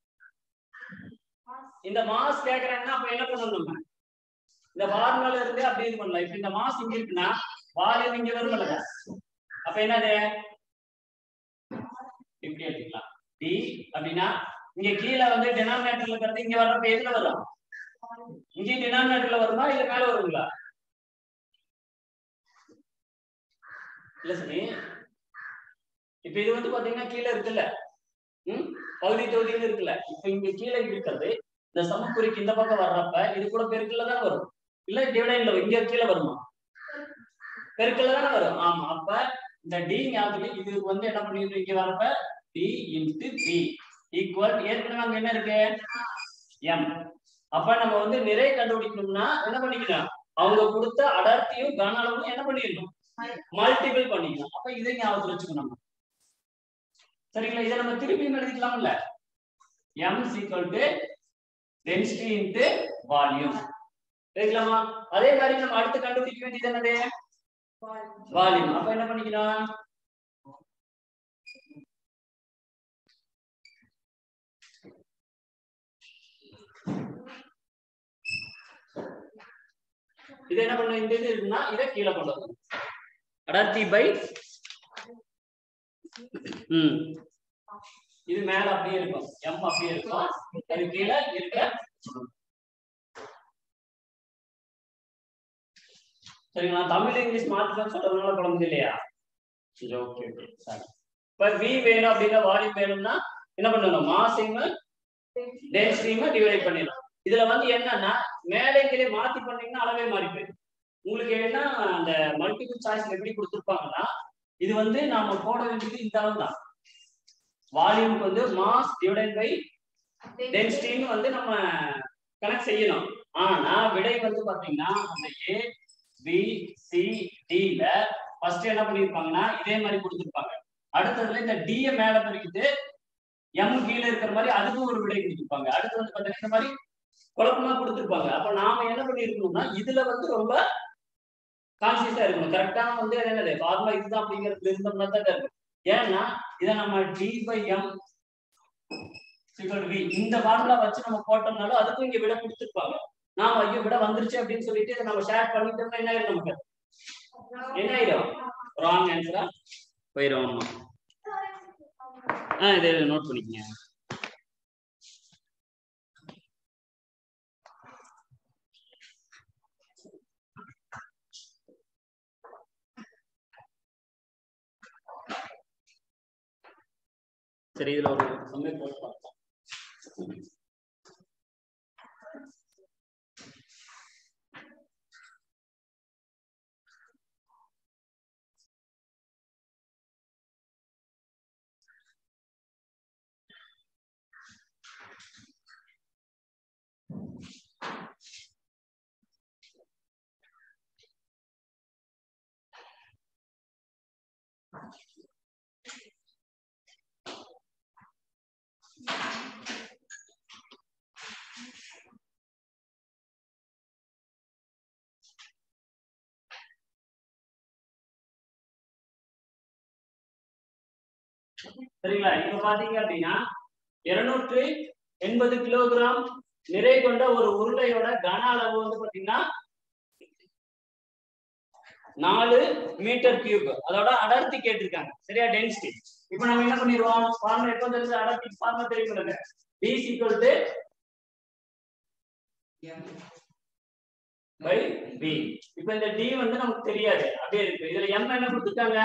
இந்த மாஸ் கேக்குறாங்கன்னா அப்ப என்ன பண்ணணும் நம்ம இந்த ஃபார்முலால இருந்து அப்படி இது பண்ணலாம் இப்ப இந்த மாஸ் இங்க இருக்குன்னா வால்யூம் இங்க வரும் இல்லைங்க அப்ப என்னது இப்படி எடுத்துக்கலாம் டி அப்படின்னா இங்க கீழே வந்து டினாமினேட்டர்ல இருக்கிறது இங்க வர்றப்ப எதுல வரும் இங்க டினாமினேட்டர்ல வருமா இல்ல மேல வருங்களா இல்ல சரி இப்ப இது வந்து பாத்தீங்கன்னா கீழே இருக்குல்ல ம் பகுதி தொகுதின்னு இருக்குல்ல இப்ப இங்க கீழே இருக்கிறது இந்த சமக்குறிக்கு இந்த பக்கம் வர்றப்ப இது கூட பெருக்கல்ல தான் வரும் இல்ல டிவைடன்ல இங்க கீழே வருமா பெருக்கல்ல தானே வரும் ஆமா அப்ப இந்த டி ஞாபகம் இது வந்து என்ன பண்ணிட்டு இங்க வரப்ப டி இன்டு பி ஈக்குவல் ஏற்கனவே அங்க என்ன இருக்கு எம் அப்ப நம்ம வந்து நிறை கண்டுபிடிக்கணும்னா என்ன பண்ணிக்கணும் அவங்க கொடுத்த அடர்த்தியும் கன அளவும் என்ன பண்ணிடணும் மல்டிபிள் பண்ணிக்கணும் அப்ப இதை ஞாபகத்துல வச்சுக்கணும் நம்ம சரிங்களா இதை நம்ம திருப்பி எழுதிக்கலாம்ல M is equal to density into volume சரிங்களாமா அதே மாதிரி நம்ம அடுத்து கண்டுபிடிக்க வேண்டியது என்னது வால்யூம் அப்ப என்ன பண்ணிக்கணும் இது என்ன பண்ண இந்த இது இருக்குன்னா இதை கீழே கொண்டு வரணும் அடர்த்தி பை ம் இது மேல அப்படியே இருக்கும் எம் அப்படியே இருக்கும் அது கீழே இருக்க சரிங்களா தமிழ் இங்கிலீஷ் மாத்தி சொல்றதுனால குழம்பு இல்லையா சரி ஓகே ஓகே சாரி இப்ப வி வேணும் அப்படின்னா வால்யூம் வேணும்னா என்ன பண்ணணும் மாசையும் டென்சிட்டியும் டிவைட் பண்ணிடலாம் இதுல வந்து என்னன்னா மேலே கீழே மாத்தி பண்ணீங்கன்னா அளவே மாறி போயிடும் உங்களுக்கு என்ன அந்த மல்டிபிள் சாய்ஸ்ல எப்படி கொடுத்துருப்பாங்கன்னா இது வந்து நாம போட வேண்டியது இந்த அளவு தான் வால்யூமுக்கு வந்து மாஸ் டிவைட் பை டென்சிட்டின்னு வந்து நம்ம கனெக்ட் செய்யணும் ஆனா விடை வந்து பாத்தீங்கன்னா அந்த ஏ பி சி டில ஃபர்ஸ்ட் என்ன பண்ணிருப்பாங்கன்னா இதே மாதிரி கொடுத்துருப்பாங்க அடுத்ததுல இந்த டி மேல பிரிக்குது எம் கீழே இருக்கிற மாதிரி அதுக்கும் ஒரு விடை கொடுத்துருப்பாங்க அடுத்து வந்து பாத்தீங்கன்னா இந்த மாதிரி குழப்பமா கொடுத்துருப்பாங்க அப்ப நாம என்ன பண்ணிருக்கணும்னா இதுல வந்து ரொம்ப கான்சியஸா இருக்கணும் கரெக்டா வந்து அது என்னது ஃபார்முலா இதுதான் அப்படிங்கிறது இருந்தோம்னா தான் இருக்கும் ஏன்னா இதை நம்ம டி பை எம் வி இந்த ஃபார்முலா வச்சு நம்ம போட்டோம்னாலும் அதுக்கும் இங்க விட கொடுத்துருப்பாங்க நாம ஐயோ விட வந்துருச்சு அப்படின்னு சொல்லிட்டு இதை நம்ம ஷேர் பண்ணிட்டோம்னா என்ன ஆயிடும் நமக்கு என்ன ஆயிடும் ராங் ஆன்சரா போயிடும் ஆமா ஆ இதை நோட் பண்ணிக்கங்க சரி இதுல ஒரு சமயம் போட்டு பார்ப்போம் சரிங்களா இப்ப பாத்தீங்க அப்படின்னா இருநூற்று எண்பது கிலோகிராம் நிறை கொண்ட ஒரு உருளையோட கன அளவு வந்து பாத்தீங்கன்னா நாலு மீட்டர் கியூப் அதோட அடர்த்தி கேட்டிருக்காங்க சரியா டென்சிட்டி இப்போ நம்ம என்ன பண்ணிடுவோம் ஃபார்முலா எப்போ தெரிஞ்சு அடர்த்தி ஃபார்முலா தெரியும் d is equal to by b இப்போ இந்த d வந்து நமக்கு தெரியாது அப்படியே இருக்கு இதுல m என்ன கொடுத்துருக்காங்க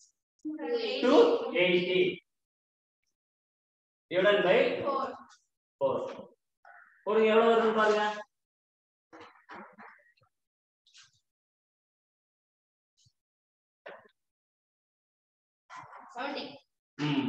280 divided by 4 ஒரு எவ்வளவு வருது பாருங்க ம்.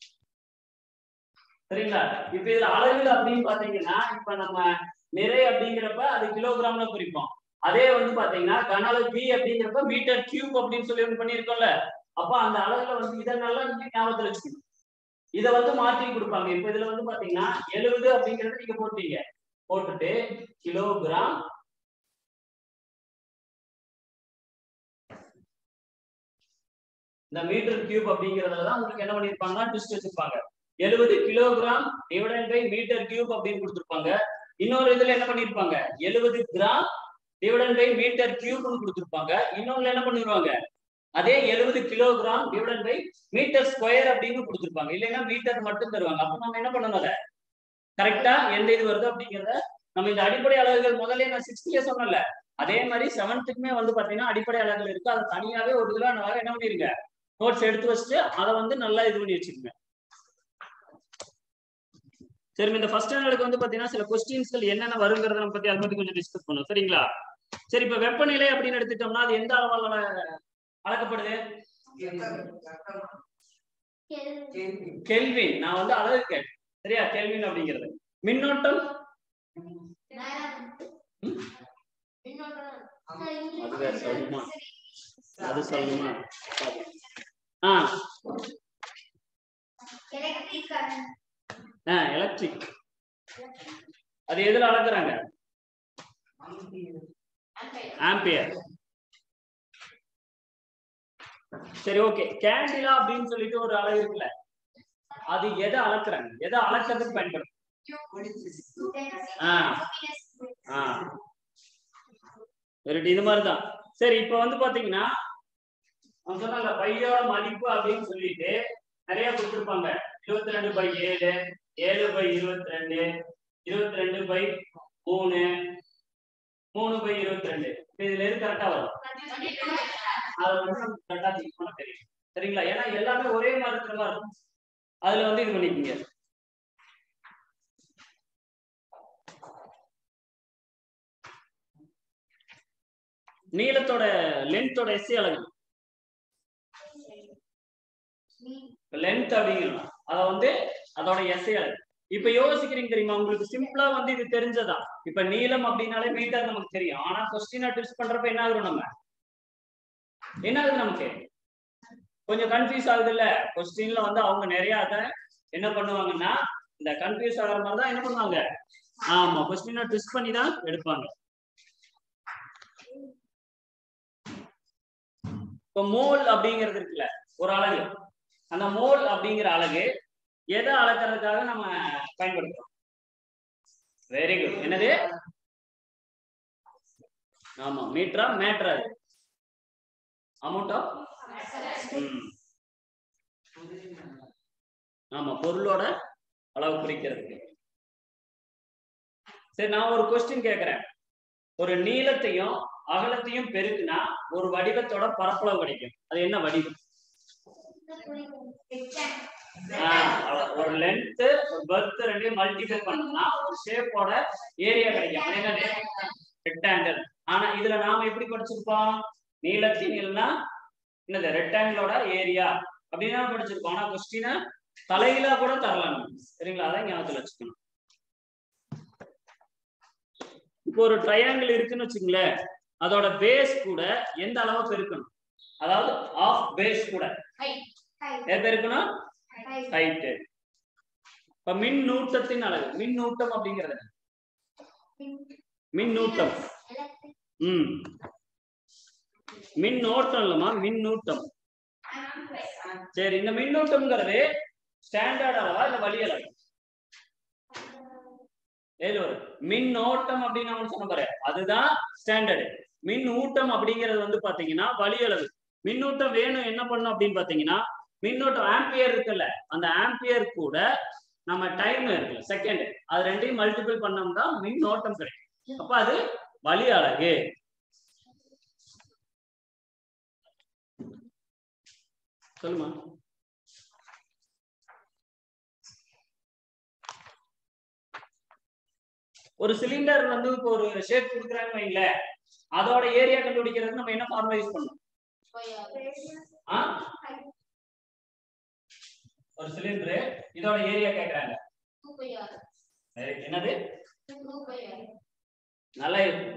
சரிங்களா இப்ப இதுல அளவில் அப்படின்னு பாத்தீங்கன்னா இப்ப நம்ம நிறை அப்படிங்கிறப்ப அது கிலோகிராம்ல குறிப்போம் அதே வந்து பாத்தீங்கன்னா கன அளவு பி அப்படிங்கிறப்ப மீட்டர் கியூப் அப்படின்னு சொல்லி ஒண்ணு பண்ணியிருக்கோம்ல அப்ப அந்த அளவுல வந்து இதை நல்லா நீங்க ஞாபகத்துல வச்சுக்கணும் இதை வந்து மாற்றி கொடுப்பாங்க இப்ப இதுல வந்து பாத்தீங்கன்னா எழுபது அப்படிங்கறத நீங்க போட்டீங்க போட்டுட்டு கிலோகிராம் இந்த மீட்டர் கியூப் அப்படிங்கறதுல தான் உங்களுக்கு என்ன பண்ணிருப்பாங்கன்னா ட்விஸ்ட் வச்சிருப்பாங்க எழுபது kilogram divided by metre cube அப்படின்னு கொடுத்துருப்பாங்க இன்னொரு இதுல என்ன பண்ணிருப்பாங்க எழுபது கிராம் டிவைடட் பை மீட்டர் கியூப்னு கொடுத்துருப்பாங்க இன்னொன்னு என்ன பண்ணிடுவாங்க அதே எழுபது kilogram divided by metre square அப்படின்னு கொடுத்துருப்பாங்க இல்லைன்னா மீட்டர் மட்டும் தருவாங்க அப்ப நம்ம என்ன பண்ணணும் அதை கரெக்டா எந்த இது வருது அப்படிங்கறத நம்ம இந்த அடிப்படை அலகுகள் முதல்ல நான் சிக்ஸ்த்லயே சொன்னல அதே மாதிரி செவன்த்துக்குமே வந்து பாத்தீங்கன்னா அடிப்படை அலகுகள் இருக்கு அதை தனியாவே ஒரு இதுல நான் என்ன பண்ணிருங்க நோட்ஸ் எடுத்து வச்சுட்டு அதை வந்து நல்லா இது பண்ணி வச்சுக்கோங்க சரி இந்த ஃபர்ஸ்ட் ஸ்டாண்டர்டுக்கு வந்து பாத்தீங்கன்னா சில கொஸ்டின்ஸ்கள் என்னென்ன வருங்கிறத நம்ம பத்தி அதை பத்தி கொஞ்சம் டிஸ்கஸ் பண்ணுவோம் சரிங்களா சரி இப்ப வெப்பநிலை அப்படின்னு எடுத்துட்டோம்னா அது எந்த அளவால அளக்கப்படுது கெல்வின் நான் வந்து அளவு கேட்டேன் சரியா கெல்வின் அப்படிங்கிறது மின்னோட்டம் அது வேற சொல்லணுமா அது சொல்லணுமா ஆ ஆ எலக்ட்ரிக் அது எதுல அளக்குறாங்க ஆம்பியர் சரி ஓகே கேண்டிலா அப்படின்னு சொல்லிட்டு ஒரு அளவு இருக்குல்ல அது எதை அளக்குறாங்க எதை அளக்கிறதுக்கு பயன்படுது ஆ ஆ வெரைட்டி இது மாதிரிதான் சரி இப்ப வந்து பாத்தீங்கன்னா அவன் சொன்னாங்க பையோட மதிப்பு அப்படின்னு சொல்லிட்டு நிறைய கொடுத்துருப்பாங்க இருபத்தி ரெண்டு பை ஏழு ஏழு பை இருபத்தி ரெண்டு இருபத்தி ரெண்டு பை மூணு மூணு பை இருபத்தி ரெண்டு இதுல எது கரெக்டா வரும் அதை வந்து நமக்கு கரெக்டா திங்க் பண்ண தெரியும் சரிங்களா ஏன்னா எல்லாமே ஒரே மாதிரி இருக்கிற மாதிரி இருக்கும் அதுல வந்து இது பண்ணிக்கோங்க நீளத்தோட லென்த்தோட எஸ்சி அழகு லென்த் அப்படிங்கிறோம் அத வந்து அதோட எஸ்ஐ அழகு இப்ப யோசிக்கிறீங்க தெரியுமா உங்களுக்கு சிம்பிளா வந்து இது தெரிஞ்சதா இப்ப நீளம் அப்படின்னாலே மீட்டர் நமக்கு தெரியும் ஆனா கொஸ்டினா ட்விஸ்ட் பண்றப்ப என்ன ஆகுறோம் நம்ம என்ன ஆகுது நமக்கு கொஞ்சம் கன்ஃபியூஸ் ஆகுது இல்ல கொஸ்டின்ல வந்து அவங்க நிறைய அதை என்ன பண்ணுவாங்கன்னா இந்த கன்ஃபியூஸ் ஆகிற மாதிரி தான் என்ன பண்ணுவாங்க ஆமா கொஸ்டினை ட்விஸ்ட் பண்ணி தான் எடுப்பாங்க இப்போ மோல் அப்படிங்கிறது இருக்குல்ல ஒரு அழகு அந்த மோல் அப்படிங்கிற அழகு எதை அளக்கிறதுக்காக நம்ம பயன்படுத்துறோம் வெரி குட் என்னது ஆமா மீட்டரா மேட்ரா அமௌண்ட் ஆஃப் ஆமா பொருளோட அளவு குறிக்கிறதுக்கு சரி நான் ஒரு கொஸ்டின் கேக்குறேன் ஒரு நீளத்தையும் அகலத்தையும் பெருக்குனா ஒரு வடிவத்தோட பரப்பளவு கிடைக்கும் அது என்ன வடிவம் ஆஹ் அவ்வளவு. ஒரு லென்த் ஒரு பர்த் ரெண்டையும் மல்டிபிள் பண்ணோம்னா ஒரு ஷேப்போட ஏரியா கிடைக்கும் அது என்னது ரெக்டாங்கிள் ஆனா இதுல நாம எப்படி படிச்சிருப்போம் நீளத்தின் இல்லைன்னா என்னது ரெக்டாங்கிளோட ஏரியா அப்படின்னு தான் படிச்சிருக்கோம் ஆனா கொஸ்டினை தலையிலா கூட தரலாம் நம்ம. சரிங்களா அதான் ஞாபகத்துல வச்சுக்கணும் இப்போ ஒரு ட்ரையாங்கிள் இருக்குன்னு வச்சுங்களேன் அதோட பேஸ் கூட எந்த அளவு பெருக்கணும் அதாவது ஆஃப் பேஸ் கூட எது பெருக்கணும் ஹைட் இப்ப மின் நூட்டத்தின் அளவு மின் நூட்டம் அப்படிங்கிறது என்ன? மின் நூட்டம் ம் மின் ஓட்டம் இல்லம்மா மின் நூட்டம் சரி இந்த மின்னூட்டம்ங்கிறது ஸ்டாண்டர்ட் அளவா இல்ல வழி அளவு ஏது வரும் மின்னோட்டம் அப்படின்னு நம்ம சொன்ன பாரு அதுதான் ஸ்டாண்டர்டு மின் ஊட்டம் அப்படிங்கிறது வந்து பாத்தீங்கன்னா வழி அளவு மின்னூட்டம் வேணும் என்ன பண்ணும் அப்படின்னு பாத்தீங்கன்னா மின்னோட்டம் ஆம்பியர் இருக்குல்ல அந்த ஆம்பியர் கூட நம்ம டைம் இருக்குல்ல செகண்ட் அது ரெண்டையும் மல்டிபிள் பண்ணோம்னா மின்னோட்டம் கிடைக்கும் அப்ப அது வழி அலகு சொல்லுமா ஒரு சிலிண்டர் வந்து இப்போ ஒரு ஷேப் கொடுக்குறாங்க வைங்களேன் அதோட ஏரியா கண்டுபிடிக்கிறது நம்ம என்ன ஃபார்முலா யூஸ் பண்ணணும் ஆ? ஒரு சிலிண்டர் இதோட ஏரியா கேக்குறாங்க சரி, என்னது நல்லா இருக்கு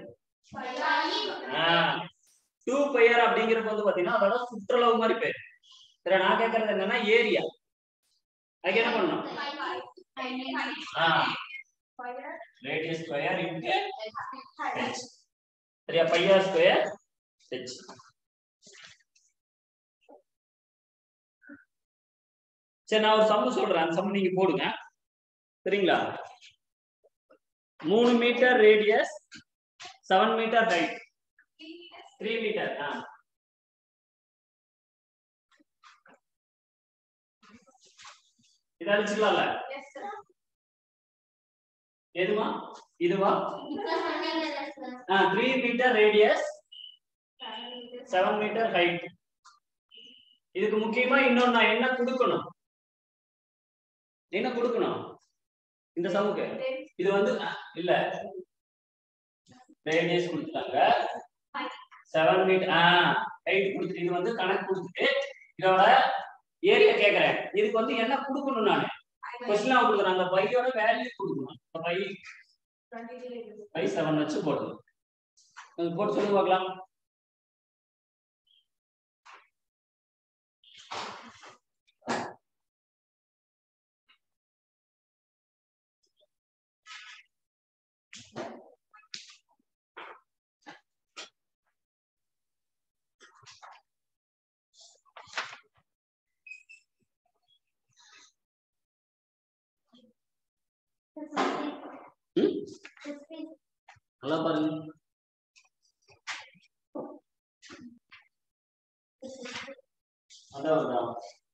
டூ பையர் அப்படிங்கிற போது பாத்தீங்கன்னா அதோட சுற்றளவு மாதிரி பேர் சரி நான் கேக்குறது என்னன்னா ஏரியா அதுக்கு என்ன பண்ணணும் ரேடியஸ் ஸ்கொயர் இன்ட்டு சரியா பையார் ஸ்கொயர் ஹெச் சரி நான் ஒரு சம்மு சொல்றேன் அந்த சம்மு நீங்க போடுங்க சரிங்களா மூணு metre radius seven metre height three metre ஆ இதை அடிச்சுக்கலாம்ல எதுவா இதுவா three metre radius seven metre height இதுக்கு முக்கியமா இன்னொன்னு நான் என்ன கொடுக்கணும் என்ன கொடுக்கணும் இந்த சமுக்கு இது வந்து அஹ், இல்ல ரேடியஸ் கொடுத்துட்டாங்க செவன் மீட்டர் ஆ ஹைட் கொடுத்துட்டு இது வந்து கணக்கு கொடுத்துட்டு இதோட ஏரியா கேக்குறேன் இதுக்கு வந்து என்ன கொடுக்கணும் நான் கொஸ்டினா கொடுக்குறேன் அந்த பையோட வேல்யூ கொடுக்கணும் அந்த பை பை செவன் வச்சு போடணும் கொஞ்சம் போட்டு சொல்லி பார்க்கலாம் ம்? நல்லா பாருங்க அதான் வருதா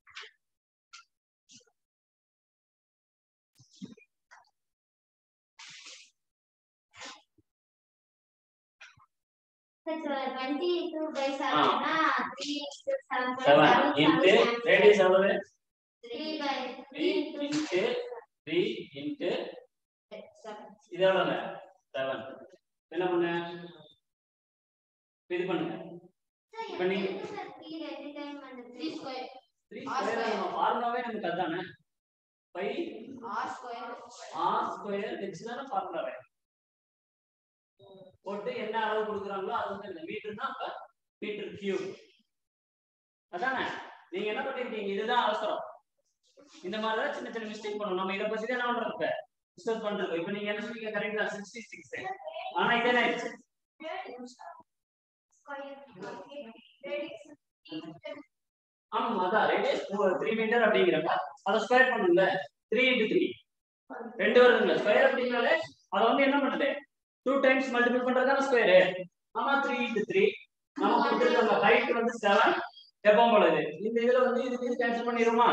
செவன் இன்ட்டு ரேடியஸ் எவ்வளவு த்ரீ இன்ட்டு த்ரீ இன்ட்டு இது எவ்வளவுங்க செவன் என்ன பண்ண இது பண்ணுங்க இப்ப நீங்க த்ரீ ஸ்கொயர் நம்ம ஃபார்முலாவே நமக்கு அதானே பை ஆர் ஸ்கொயர் ஹெச் தானே ஃபார்முலாவே போட்டு என்ன அளவு கொடுக்குறாங்களோ அது வந்து இந்த மீட்டர்னா அப்ப மீட்டர் கியூப் அதானே நீங்க என்ன பண்ணிருக்கீங்க இதுதான் அவசரம் இந்த மாதிரி தான் சின்ன சின்ன மிஸ்டேக் பண்ணணும் நம்ம இதை பத்தி தான் என்ன பண்றோம் இப்ப டிஸ்கஸ் பண்றோம் இப்ப நீங்க என்ன சொன்னீங்க கரெக்டா சிக்ஸ்டி சிக்ஸ் ஆனா இதே என்ன ஆயிடுச்சு ஆமா அதான் ரேடியஸ் த்ரீ மீட்டர் அப்படிங்கிறப்ப அதை ஸ்கொயர் பண்ணுங்க த்ரீ இன்டு த்ரீ ரெண்டு வருதுங்களா ஸ்கொயர் அப்படின்னாலே அதை வந்து என்ன பண்ணுது டூ டைம்ஸ் மல்டிபிள் பண்றதுதான ஸ்கொயரு ஆமா த்ரீ இன்டு த்ரீ நமக்கு கொடுத்துருக்காங்க ஹைட் வந்து செவன் எப்பவும் போலது இந்த இதுல வந்து இதுக்கு இது கேன்சல் பண்ணிடுமா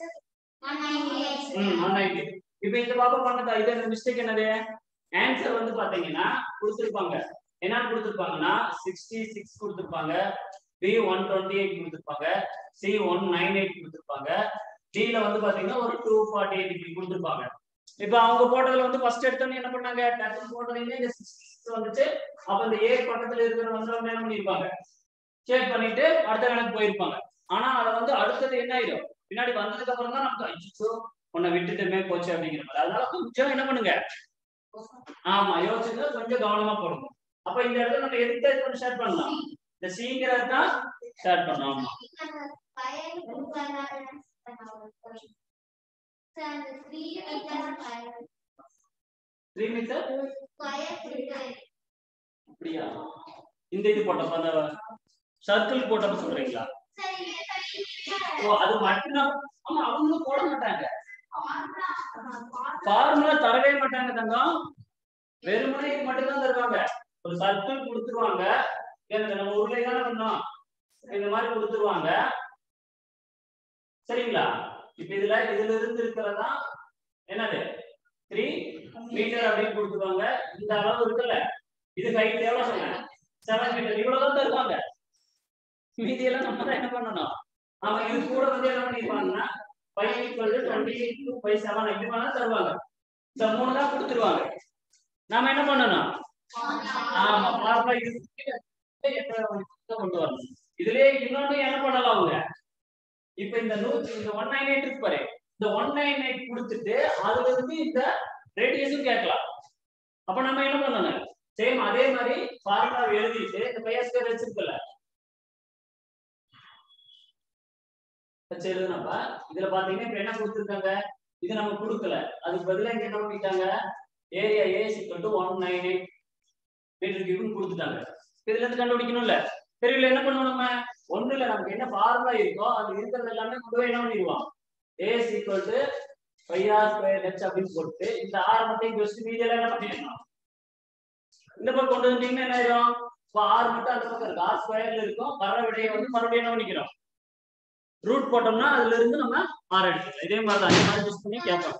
ம் ஒன் நைன்டி இப்போ இந்த பாப்பா பண்ணதா இது இந்த மிஸ்டேக் என்னது ஆன்சர் வந்து பாத்தீங்கன்னா கொடுத்துருப்பாங்க என்னன்னு கொடுத்துருப்பாங்கன்னா சிக்ஸ்டி சிக்ஸ் கொடுத்துருப்பாங்க பி ஒன் டுவெண்ட்டி எயிட் கொடுத்துருப்பாங்க சி ஒன் நைன் எயிட் கொடுத்துருப்பாங்க டில வந்து பாத்தீங்கன்னா ஒரு டூ ஃபார்ட்டி எயிட் இப்படி கொடுத்துருப்பாங்க இப்போ அவங்க போட்டதுல வந்து ஃபர்ஸ்ட் எடுத்தோன்னே என்ன பண்ணாங்க டக்குனு போட்டதுமே இந்த சிக்ஸ் வந்துச்சு அப்ப இந்த ஏ பக்கத்துல இருக்கிற வந்து அவங்க என்ன பண்ணிருப்பாங்க சேட் பண்ணிட்டு அடுத்த கணக்கு போயிருப்பாங்க ஆனா அதை வந்து அடுத்தது என்ன ஆயிடும் பின்னாடி வந்ததுக்கு அப்புறம் தான் நமக்கு அச்சோ உன்னை விட்டுட்டுமே போச்சு அப்படிங்கிற மாதிரி அதனால கொஞ்சம் என்ன பண்ணுங்க ஆமா யோசிச்சு கொஞ்சம் கவனமா போடுங்க அப்ப இந்த இடத்துல நம்ம எதுக்கு இது ஷேர் பண்ணலாம் இந்த சீங்கிறது தான் ஷேர் பண்ணலாம் ஆமா த்ரீ மீட்டர் அப்படியா இந்த இது போட்டப்ப அந்த சர்க்கிள் போட்டப்ப சொல்றீங்களா ஓ அது மட்டும்தான் ஆமா அவங்களும் போட மாட்டாங்க ஃபார்முலா தரவே மாட்டாங்க தங்கம் வெறுமனே இது மட்டும் தான் தருவாங்க ஒரு சர்க்கிள் கொடுத்துருவாங்க எனக்கு நம்ம உருளை தானே பண்ணோம் இந்த மாதிரி கொடுத்துருவாங்க சரிங்களா இப்ப இதுல இதுல இருந்து இருக்கிறதா என்னது த்ரீ மீட்டர் அப்படின்னு கொடுத்துருவாங்க இந்த அளவு இருக்குல்ல இது ஹைட் எவ்வளவு சொன்னேன் செவன் மீட்டர் இவ்வளவுதான் தருவாங்க மீதி எல்லாம் நம்ம தான் என்ன பண்ணணும் ஆமா இது கூட வந்து என்ன பண்ணிருவாங்கன்னா five equal to twenty two five seven இப்படி வேணா தருவாங்க இந்த மூணு தான் கொடுத்துருவாங்க நாம என்ன பண்ணணும் ஆமா ஃபார்முலா இது கொண்டு வரணும் இதுலயே இன்னொன்னு என்ன பண்ணலாம் அவங்க இப்ப இந்த நூத்தி இந்த ஒன் நைன் எயிட் இருக்கு பாரு இந்த ஒன் நைன் எயிட் கொடுத்துட்டு அதுல இருந்து இந்த ரேடியஸும் கேட்கலாம் அப்ப நம்ம என்ன பண்ணணும் சேம் அதே மாதிரி ஃபார்முலா எழுதிட்டு இந்த பையஸ்கர் வச்சிருக்கல வச்சு எழுதுனப்ப இதுல பாத்தீங்கன்னா இப்ப என்ன கொடுத்துருக்காங்க இது நம்ம கொடுக்கல அதுக்கு பதிலா இங்க என்ன பண்ணிட்டாங்க area A is equal to one nine eight metre கியூப்னு கொடுத்துட்டாங்க இதுல இருந்து கண்டுபிடிக்கணும்ல தெரியல என்ன பண்ணுவோம் நம்ம ஒண்ணு இல்ல நமக்கு என்ன ஃபார்முலா இருக்கோ அது இருக்கிறது எல்லாமே கொண்டு போய் என்ன பண்ணிடுவோம் A is equal to five R square H அப்படின்னு போட்டு இந்த ஆர் மட்டும் இங்க வச்சுட்டு மீதி எல்லாம் என்ன பண்ணிடணும் இந்த பக்கம் கொண்டு வந்தீங்கன்னா என்ன ஆயிரும் இப்போ ஆர் மட்டும் அந்த பக்கம் இருக்கு ஆர் ஸ்கொயர்ல இருக்கும் வர விடையை வந்து மறுபடியும் என்ன பண்ணிக்கிறோம் ரூட் போட்டோம்னா அதுல இருந்து நம்ம ஆர் எடுத்துக்கலாம் இதே மாதிரி தான் அதே மாதிரி யூஸ் பண்ணி கேட்போம்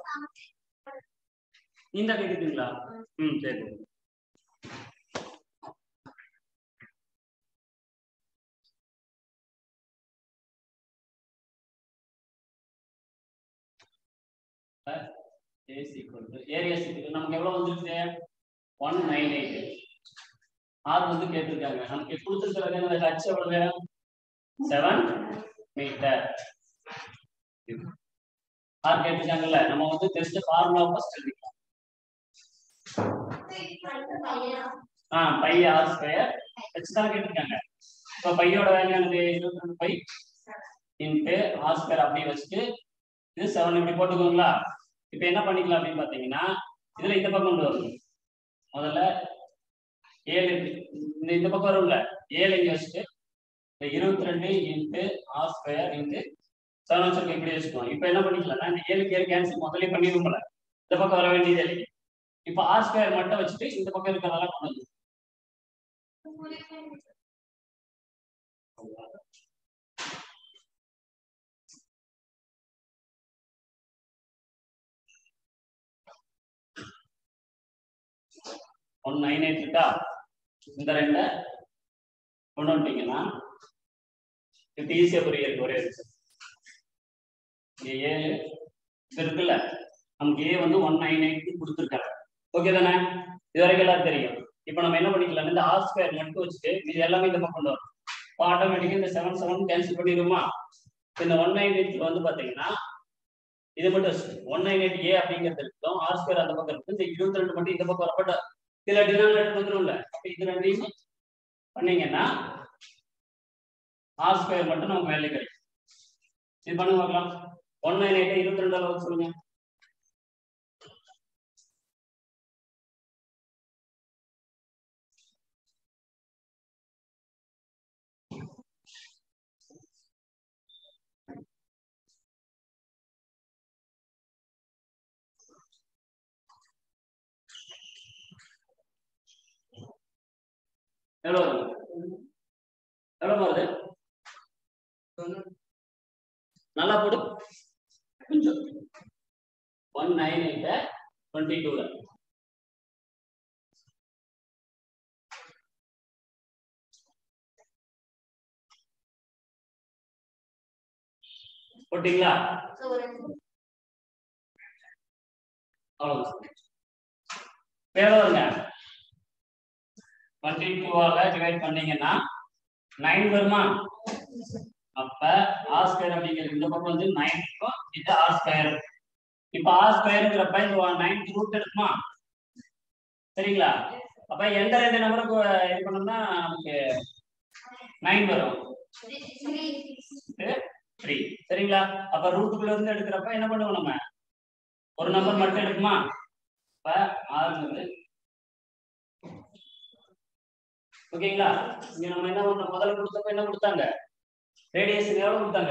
இந்த கேக்குதுங்களா ம் சரி A is equal to area equal நமக்கு எவ்வளவு வந்துருச்சு ஒன் நைன் எயிட் ஆர் வந்து கேட்டிருக்காங்க நமக்கு கொடுத்துருக்கிறது என்ன ஹச் எவ்வளவு செவன் மீட்டர் ஆர் கேட்டிருக்காங்கல்ல நம்ம வந்து டெஸ்ட் ஃபார்முலா ஃபர்ஸ்ட் எழுதிக்கலாம் ஆ பை ஆர் ஸ்கொயர் ஹெச் தான் கேட்டிருக்காங்க இப்போ பையோட வேல்யூ என்னது இருபத்தி ரெண்டு பை இன்ட்டு ஆர் ஸ்கொயர் அப்படியே வச்சுட்டு இது செவன் இப்படி போட்டுக்கோங்களா இப்போ என்ன பண்ணிக்கலாம் அப்படின்னு பார்த்தீங்கன்னா இதுல இந்த பக்கம் கொண்டு வரணும் முதல்ல ஏழு இந்த இந்த பக்கம் வரும்ல ஏழு இங்க வச்சுட்டு இந்த இருபத்தி ரெண்டு into R square into seven வச்சிருக்க இப்படி வச்சுக்கோம் இப்போ என்ன பண்ணிக்கலாம் இந்த ஏழுக்கு ஏழு கேன்சல் முதல்ல பண்ணிடுவோம்ல இந்த பக்கம் வர வேண்டியது இல்லைங்க இப்போ ஆர் ஸ்கொயர் மட்டும் வச்சுட்டு இந்த பக்கம் இருக்கிறதெல்லாம் கொண்டு வந்து ஒன் நைன் எயிட் இருக்கா இந்த ரெண்டை கொண்டு வந்துட்டீங்கன்னா இது ஈஸியா புரியுது ஒரே விஷயம் இங்க ஏழு இது இருக்குல்ல நமக்கு ஏ வந்து ஒன் நைன் எயிட் கொடுத்துருக்காங்க ஓகே தானே இது வரைக்கும் எல்லாரும் தெரியும் இப்போ நம்ம என்ன பண்ணிக்கலாம் இந்த ஆர் ஸ்கொயர் மட்டும் வச்சுட்டு இது எல்லாமே இந்த பக்கம் கொண்டு வரும் இப்போ ஆட்டோமேட்டிக்காக இந்த செவன் செவன் கேன்சல் பண்ணிடுமா இந்த ஒன் நைன் எயிட் வந்து பாத்தீங்கன்னா இது மட்டும் ஒன் நைன் எயிட் ஏ அப்படிங்கிறது இருக்கும் ஆர் ஸ்கொயர் அந்த பக்கம் இருக்கு இந்த இருபத்தி ரெண்டு மட்டும் இந்த பக்கம் வரப்பட்ட இதுல டினாமினேட்டர் வந்துரும்ல அப்ப இது ரெண்டையும் பண்ணீங்கன்னா ஆர் ஸ்கொயர் மட்டும் நமக்கு வேலை கிடைக்கும் இது பண்ணுங்க பார்க்கலாம் ஒன் நைன் எயிட் இருபத்தி ரெண்டு அளவு சொல்லுங்க எவ்வளவு வருது எவ்வளவு வருது நல்லா போடு கொஞ்சம் ஒன் நைன் எயிட் டுவெண்ட்டி டூல போட்டீங்களா அவ்வளவுதான் இப்ப எவ்வளவு வருங்க டுவெண்ட்டி டூவால டிவைட் பண்ணீங்கன்னா நைன் வருமா அப்ப ஆர் ஸ்கொயர் அப்படிங்கிறது இந்த பக்கம் வந்து நைன் இருக்கும் இது ஆர் ஸ்கொயர் இப்ப ஆர் ஸ்கொயருங்கிறப்ப இந்த நைன் ரூட் இருக்குமா சரிங்களா அப்ப எந்த ரெண்டு நம்பருக்கு இது பண்ணோம்னா நமக்கு நைன் வரும் த்ரீ சரிங்களா அப்ப ரூட்டுக்குள்ள இருந்து எடுக்கிறப்ப என்ன பண்ணுவோம் நம்ம ஒரு நம்பர் மட்டும் எடுக்குமா அப்ப ஆறுங்கிறது ஓகேங்களா இங்க நம்ம என்ன பண்ணோம் முதல்ல கொடுத்தப்ப என்ன கொடுத்தாங்க ரேடியேஷன் எவ்வளவு கொடுத்தாங்க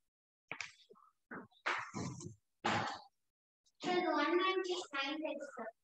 So the one ninety is nine times sir.